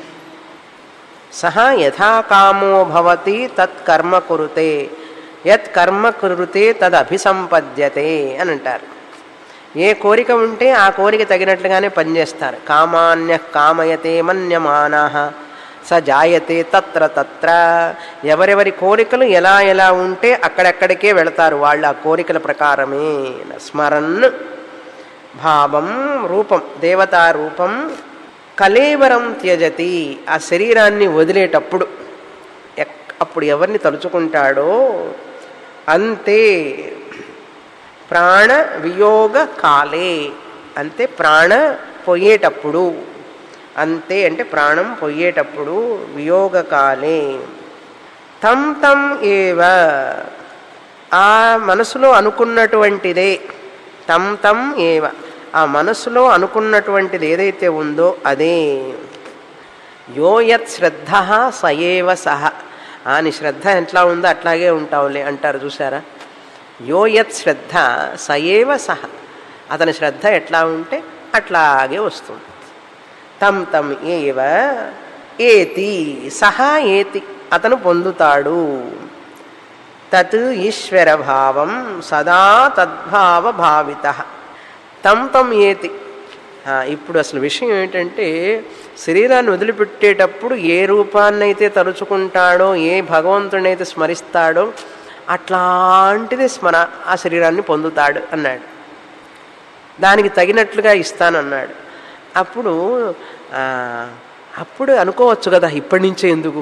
సహా యథా కామో భవతి తత్ కర్మ కురుతే యత్ కర్మ కురుతే తద్ అభిసంపద్యతే అని అంటారు ఏ కోరిక ఉంటే ఆ కోరిక తగినట్లుగానే పనిచేస్తారు కామాన్య కామయతే మన్యమానా స జాయతే తత్ర తత్ర ఎవరెవరి కోరికలు ఎలా ఎలా ఉంటే అక్కడెక్కడికే వెళతారు వాళ్ళు ఆ కోరికల ప్రకారమే స్మరన్ భావం రూపం దేవతా రూపం కలేవరం త్యజతి ఆ శరీరాన్ని వదిలేటప్పుడు ఎక్- అప్పుడు ఎవరిని తలుచుకుంటాడో అంతే ప్రాణ వియోగ కాలే అంతే ప్రాణ పోయేటప్పుడు అంతే అంటే ప్రాణం పోయేటప్పుడు వియోగ కాలే తం తం ఏవ ఆ మనసులో అనుకున్నటువంటిదే తం తం ఏవ ఆ మనసులో అనుకున్నటువంటిది ఏదైతే ఉందో అదే యోయత్ శ్రద్ధ సయేవ సహ ఆ నీ శ్రద్ధ ఎట్లా ఉందో అట్లాగే ఉంటావులే అంటారు చూసారా యోయత్ శ్రద్ధ సయేవ సహ అతని శ్రద్ధ ఎట్లా ఉంటే అట్లాగే వస్తుంది తం తం ఏవ ఏతి సహా ఏతి అతను పొందుతాడు తత్ ఈశ్వర భావం సదా తద్భావ భావిత తం తం ఏతి ఆ, ఇప్పుడు అసలు విషయం ఏంటంటే శరీరాన్ని వదిలిపెట్టేటప్పుడు ఏ రూపాన్నైతే తలుచుకుంటాడో ఏ భగవంతునైతే స్మరిస్తాడో అట్లాంటిది స్మర ఆ శరీరాన్ని పొందుతాడు అన్నాడు దానికి తగినట్లుగా ఇస్తానన్నాడు అప్పుడు ఆ, అప్పుడు అనుకోవచ్చు కదా ఇప్పటి నుంచే ఎందుకు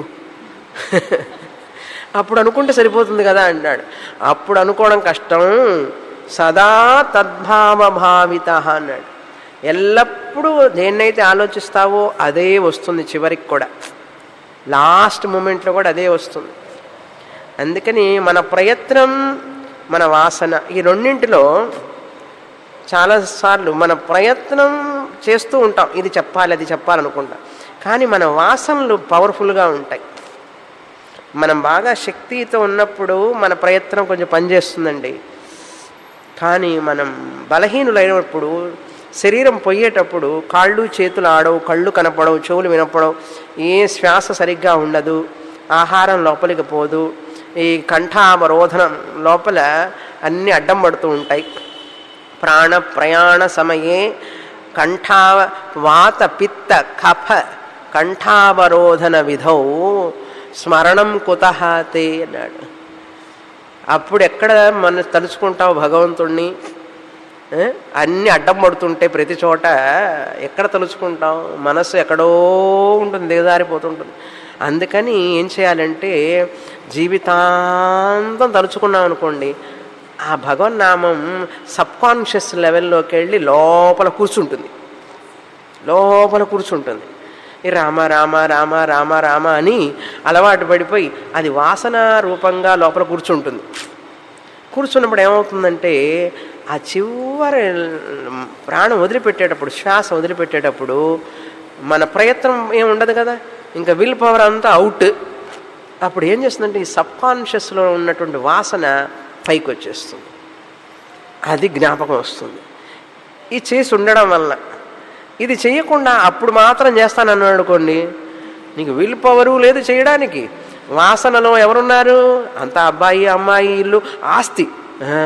అప్పుడు అనుకుంటే సరిపోతుంది కదా అన్నాడు అప్పుడు అనుకోవడం కష్టం సదా తద్భావ భావిత అన్నాడు ఎల్లప్పుడూ దేన్నైతే ఆలోచిస్తావో అదే వస్తుంది చివరికి కూడా లాస్ట్ మూమెంట్లో కూడా అదే వస్తుంది అందుకని మన ప్రయత్నం మన వాసన ఈ రెండింటిలో చాలాసార్లు మన ప్రయత్నం చేస్తూ ఉంటాం ఇది చెప్పాలి అది చెప్పాలనుకుంటాం కానీ మన వాసనలు పవర్ఫుల్గా ఉంటాయి మనం బాగా శక్తితో ఉన్నప్పుడు మన ప్రయత్నం కొంచెం పనిచేస్తుందండి కానీ మనం బలహీనులైనప్పుడు శరీరం పోయేటప్పుడు కాళ్ళు చేతులు ఆడవు కళ్ళు కనపడవు చెవులు వినపడవు ఏ శ్వాస సరిగ్గా ఉండదు ఆహారం లోపలికి పోదు ఈ కంఠావరోధనం లోపల అన్నీ అడ్డం పడుతూ ఉంటాయి ప్రాణ ప్రయాణ సమయే కంఠావ వాత పిత్త కఫ కంఠావరోధన విధౌ స్మరణం కుతః తే అన్నాడు అప్పుడు ఎక్కడ మన తలుచుకుంటావు భగవంతుణ్ణి ఏ? అన్నీ అడ్డం పడుతుంటే ప్రతి చోట ఎక్కడ తలుచుకుంటాం మనసు ఎక్కడో ఉంటుంది దిగజారిపోతుంటుంది అందుకని ఏం చేయాలంటే జీవితాంతం తలుచుకున్నాం అనుకోండి ఆ భగవన్నామం సబ్కాన్షియస్ లెవెల్లోకి వెళ్ళి లోపల కూర్చుంటుంది లోపల కూర్చుంటుంది ఈ రామ రామ రామ రామ రామ అని అలవాటు పడిపోయి అది వాసన రూపంగా లోపల కూర్చుంటుంది కూర్చున్నప్పుడు ఏమవుతుందంటే ఆ చివరి ప్రాణం వదిలిపెట్టేటప్పుడు శ్వాస వదిలిపెట్టేటప్పుడు మన ప్రయత్నం ఏం ఉండదు కదా ఇంకా విల్ పవర్ అంతా అవుట్ అప్పుడు ఏం చేస్తుందంటే ఈ సబ్ కాన్షియస్లో ఉన్నటువంటి వాసన పైకి వచ్చేస్తుంది అది జ్ఞాపకం వస్తుంది ఇది చేసి ఉండడం వల్ల ఇది చేయకుండా అప్పుడు మాత్రం చేస్తానన్నాడు అనుకోండి నీకు విల్ పవరు లేదు చేయడానికి వాసనలో ఎవరున్నారు అంత అబ్బాయి అమ్మాయి ఇల్లు ఆస్తి ఆ.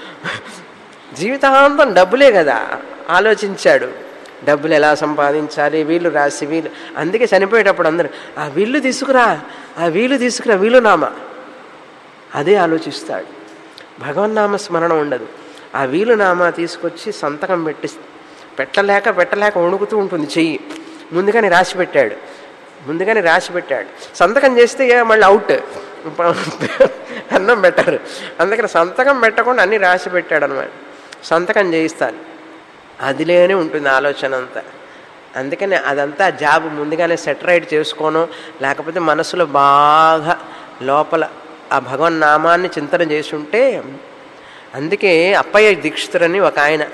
జీవితాంతం డబ్బులే కదా ఆలోచించాడు డబ్బులు ఎలా సంపాదించాలి వీళ్ళు రాసి వీళ్ళు అందుకే చనిపోయేటప్పుడు అందరూ ఆ వీళ్ళు తీసుకురా ఆ వీళ్ళు తీసుకురా వీళ్ళు నామా అదే ఆలోచిస్తాడు భగవన్నామ స్మరణ ఉండదు ఆ వీలునామా తీసుకొచ్చి సంతకం పెట్టి పెట్టలేక పెట్టలేక వణుకుతూ ఉంటుంది చెయ్యి ముందుగానే రాసి పెట్టాడు ముందుగానే రాసి పెట్టాడు సంతకం చేస్తే ఇక మళ్ళీ అవుట్ అన్నం పెట్టారు అందుకని సంతకం పెట్టకుండా అన్నీ రాసి పెట్టాడు అనమాట సంతకం చేయిస్తాను అదిలేనే ఉంటుంది ఆలోచన అంతా అందుకని అదంతా జాబ్ ముందుగానే సెటరైట్ చేసుకోను లేకపోతే మనసులో బాగా లోపల ఆ భగవన్ నామాన్ని చింతన చేసి ఉంటే అందుకే అప్పయ్య దీక్షితురని ఒక ఆయన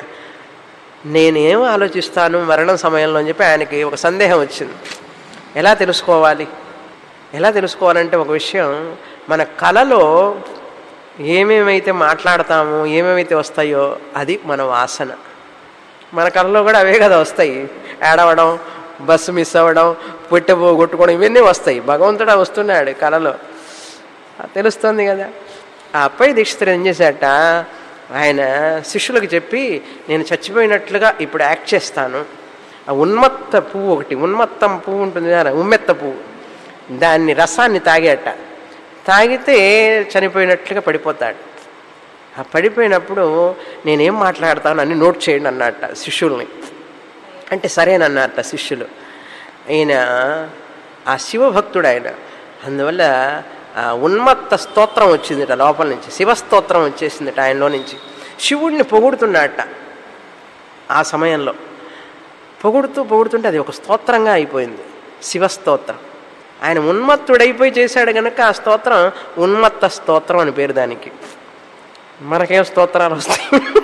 నేనేం ఆలోచిస్తాను మరణం సమయంలో అని చెప్పి ఆయనకి ఒక సందేహం వచ్చింది ఎలా తెలుసుకోవాలి ఎలా తెలుసుకోవాలంటే ఒక విషయం మన కళలో ఏమేమైతే మాట్లాడతామో ఏమేమైతే వస్తాయో అది మన వాసన మన కళలో కూడా అవే కదా వస్తాయి ఏడవడం బస్సు మిస్ అవ్వడం పొట్టె కొట్టుకోవడం ఇవన్నీ వస్తాయి భగవంతుడు వస్తున్నాడు కళలో తెలుస్తుంది కదా ఆ అప్పయ్య దీక్షితుడు ఏం చేశాట ఆయన శిష్యులకు చెప్పి నేను చచ్చిపోయినట్లుగా ఇప్పుడు యాక్ట్ చేస్తాను ఆ ఉన్మత్త పువ్వు ఒకటి ఉన్మత్తం పువ్వు ఉంటుంది కదా ఉమ్మెత్త పువ్వు దాన్ని రసాన్ని తాగాట తాగితే చనిపోయినట్లుగా పడిపోతాడు ఆ పడిపోయినప్పుడు నేనేం మాట్లాడతాను అని నోట్ చేయండి అన్నట్ట శిష్యుల్ని అంటే సరేనన్నట్ట శిష్యులు ఆయన ఆ శివభక్తుడు ఆయన అందువల్ల ఆ ఉన్మత్త స్తోత్రం వచ్చిందిట లోపల నుంచి శివస్తోత్రం వచ్చేసిందిట ఆయనలో నుంచి శివుడిని పొగుడుతున్నాడట ఆ సమయంలో పొగుడుతూ పొగుడుతుంటే అది ఒక స్తోత్రంగా అయిపోయింది శివస్తోత్రం ఆయన ఉన్మత్తుడైపోయి చేశాడు కనుక ఆ స్తోత్రం ఉన్మత్త స్తోత్రం అని పేరు దానికి మనకేం స్తోత్రాలు వస్తాయి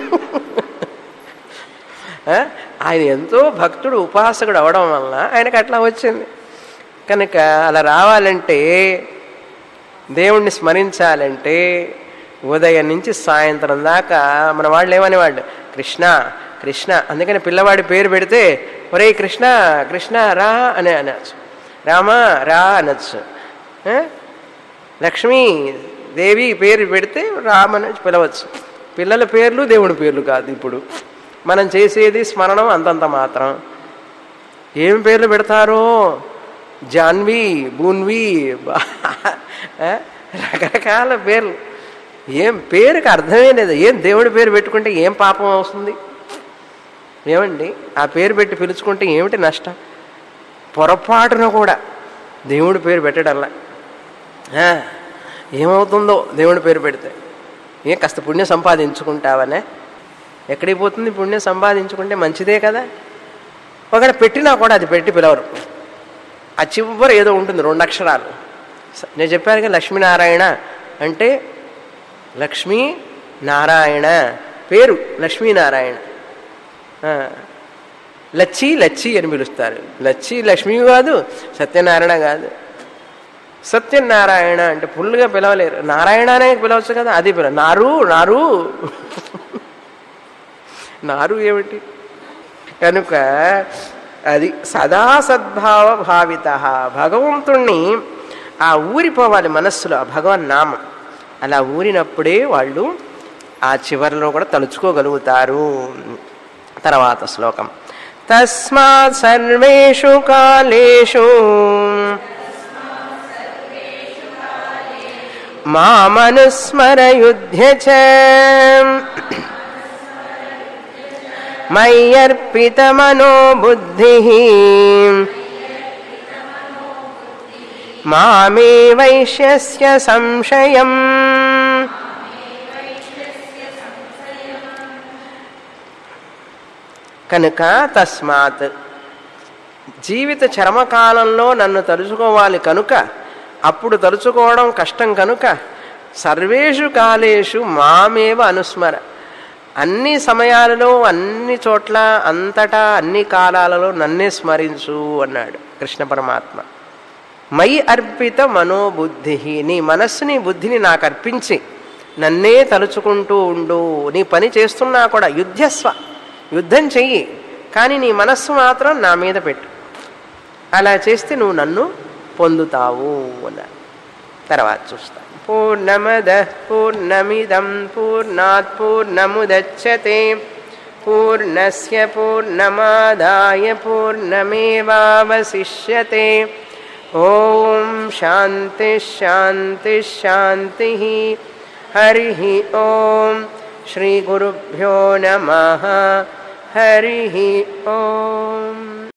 ఆ? ఆయన ఎంతో భక్తుడు ఉపాసకుడు అవడం వలన ఆయనకు అట్లా వచ్చింది కనుక అలా రావాలంటే దేవుణ్ణి స్మరించాలంటే ఉదయం నుంచి సాయంత్రం దాకా మన వాళ్ళు ఏమనేవాళ్ళు కృష్ణ కృష్ణ అందుకని పిల్లవాడి పేరు పెడితే ఒరే కృష్ణ కృష్ణ రా అని అనొచ్చు రామ రా అనొచ్చు ఆ? లక్ష్మీ దేవి పేరు పెడితే రామని పిలవచ్చు పిల్లల పేర్లు దేవుడి పేర్లు కాదు ఇప్పుడు మనం చేసేది స్మరణం అంతంత మాత్రం ఏం పేర్లు పెడతారో జాన్వి బూన్వి బా- ఆ? రకరకాల పేర్లు ఏం పేరుకి అర్థమే లేదు ఏం దేవుడి పేరు పెట్టుకుంటే ఏం పాపం వస్తుంది ఏమండి ఆ పేరు పెట్టి పిలుచుకుంటే ఏమిటి నష్టం పొరపాటున కూడా దేవుడి పేరు పెట్టడంలా ఆ, ఏమవుతుందో దేవుడి పేరు పెడితే ఏం కాస్త పుణ్యం సంపాదించుకుంటావనే ఎక్కడికి పోతుంది పుణ్యం సంపాదించుకుంటే మంచిదే కదా ఒకవేళ పెట్టినా కూడా అది పెట్టి పిలవరు ఆ చివరి ఏదో ఉంటుంది రెండు అక్షరాలు స- నేను చెప్పాను కదా లక్ష్మీనారాయణ అంటే లక్ష్మీ నారాయణ పేరు లక్ష్మీనారాయణ ఆ, లచ్చి లచ్చి అని పిలుస్తారు లచ్చి లక్ష్మి కాదు సత్యనారాయణ కాదు సత్యనారాయణ అంటే ఫుల్గా పిలవలేరు నారాయణనే పిలవచ్చు కదా అది పిలవ నారు నారు నారు ఏమిటి కనుక అది సదా సద్భావ భావిత భగవంతుణ్ణి ఆ ఊరిపోవాలి మనస్సులో ఆ భగవన్ నామం అలా ఊరినప్పుడే వాళ్ళు ఆ చివరిలో కూడా తలుచుకోగలుగుతారు తర్వాత శ్లోకం తస్మాత్ సర్వేషు కాలేషు మామనుస్మరయుధ్య చ మయ్యర్పితమనో బుద్ధి మామే వైశ్యస్య సంశయం కనుక తస్మాత్ జీవిత చర్మకాలంలో నన్ను తలుచుకోవాలి కనుక అప్పుడు తలుచుకోవడం కష్టం కనుక సర్వేషు కాలేషు మామేవ అనుస్మర అన్ని సమయాలలో అన్ని చోట్ల అంతటా అన్ని కాలాలలో నన్నే స్మరించు అన్నాడు కృష్ణ పరమాత్మ మై అర్పిత మనోబుద్ధి నీ మనస్సుని బుద్ధిని నాకు అర్పించి నన్నే తలుచుకుంటూ ఉండు నీ పని చేస్తున్నా కూడా యుద్ధస్వ యుద్ధం చెయ్యి కానీ నీ మనస్సు మాత్రం నా మీద పెట్టు అలా చేస్తే నువ్వు నన్ను పొందుతావు అన్నారు తర్వాత చూస్తా పూర్ణమద పూర్ణమిదం పూర్ణాత్ పూర్ణముదచ్చతే పూర్ణస్య పూర్ణమాదాయ పూర్ణమేవావశిష్యతే ఓం శాంతి శాంతి శాంతి హరి ఓం శ్రీ గురుభ్యో నమ హరి ఓం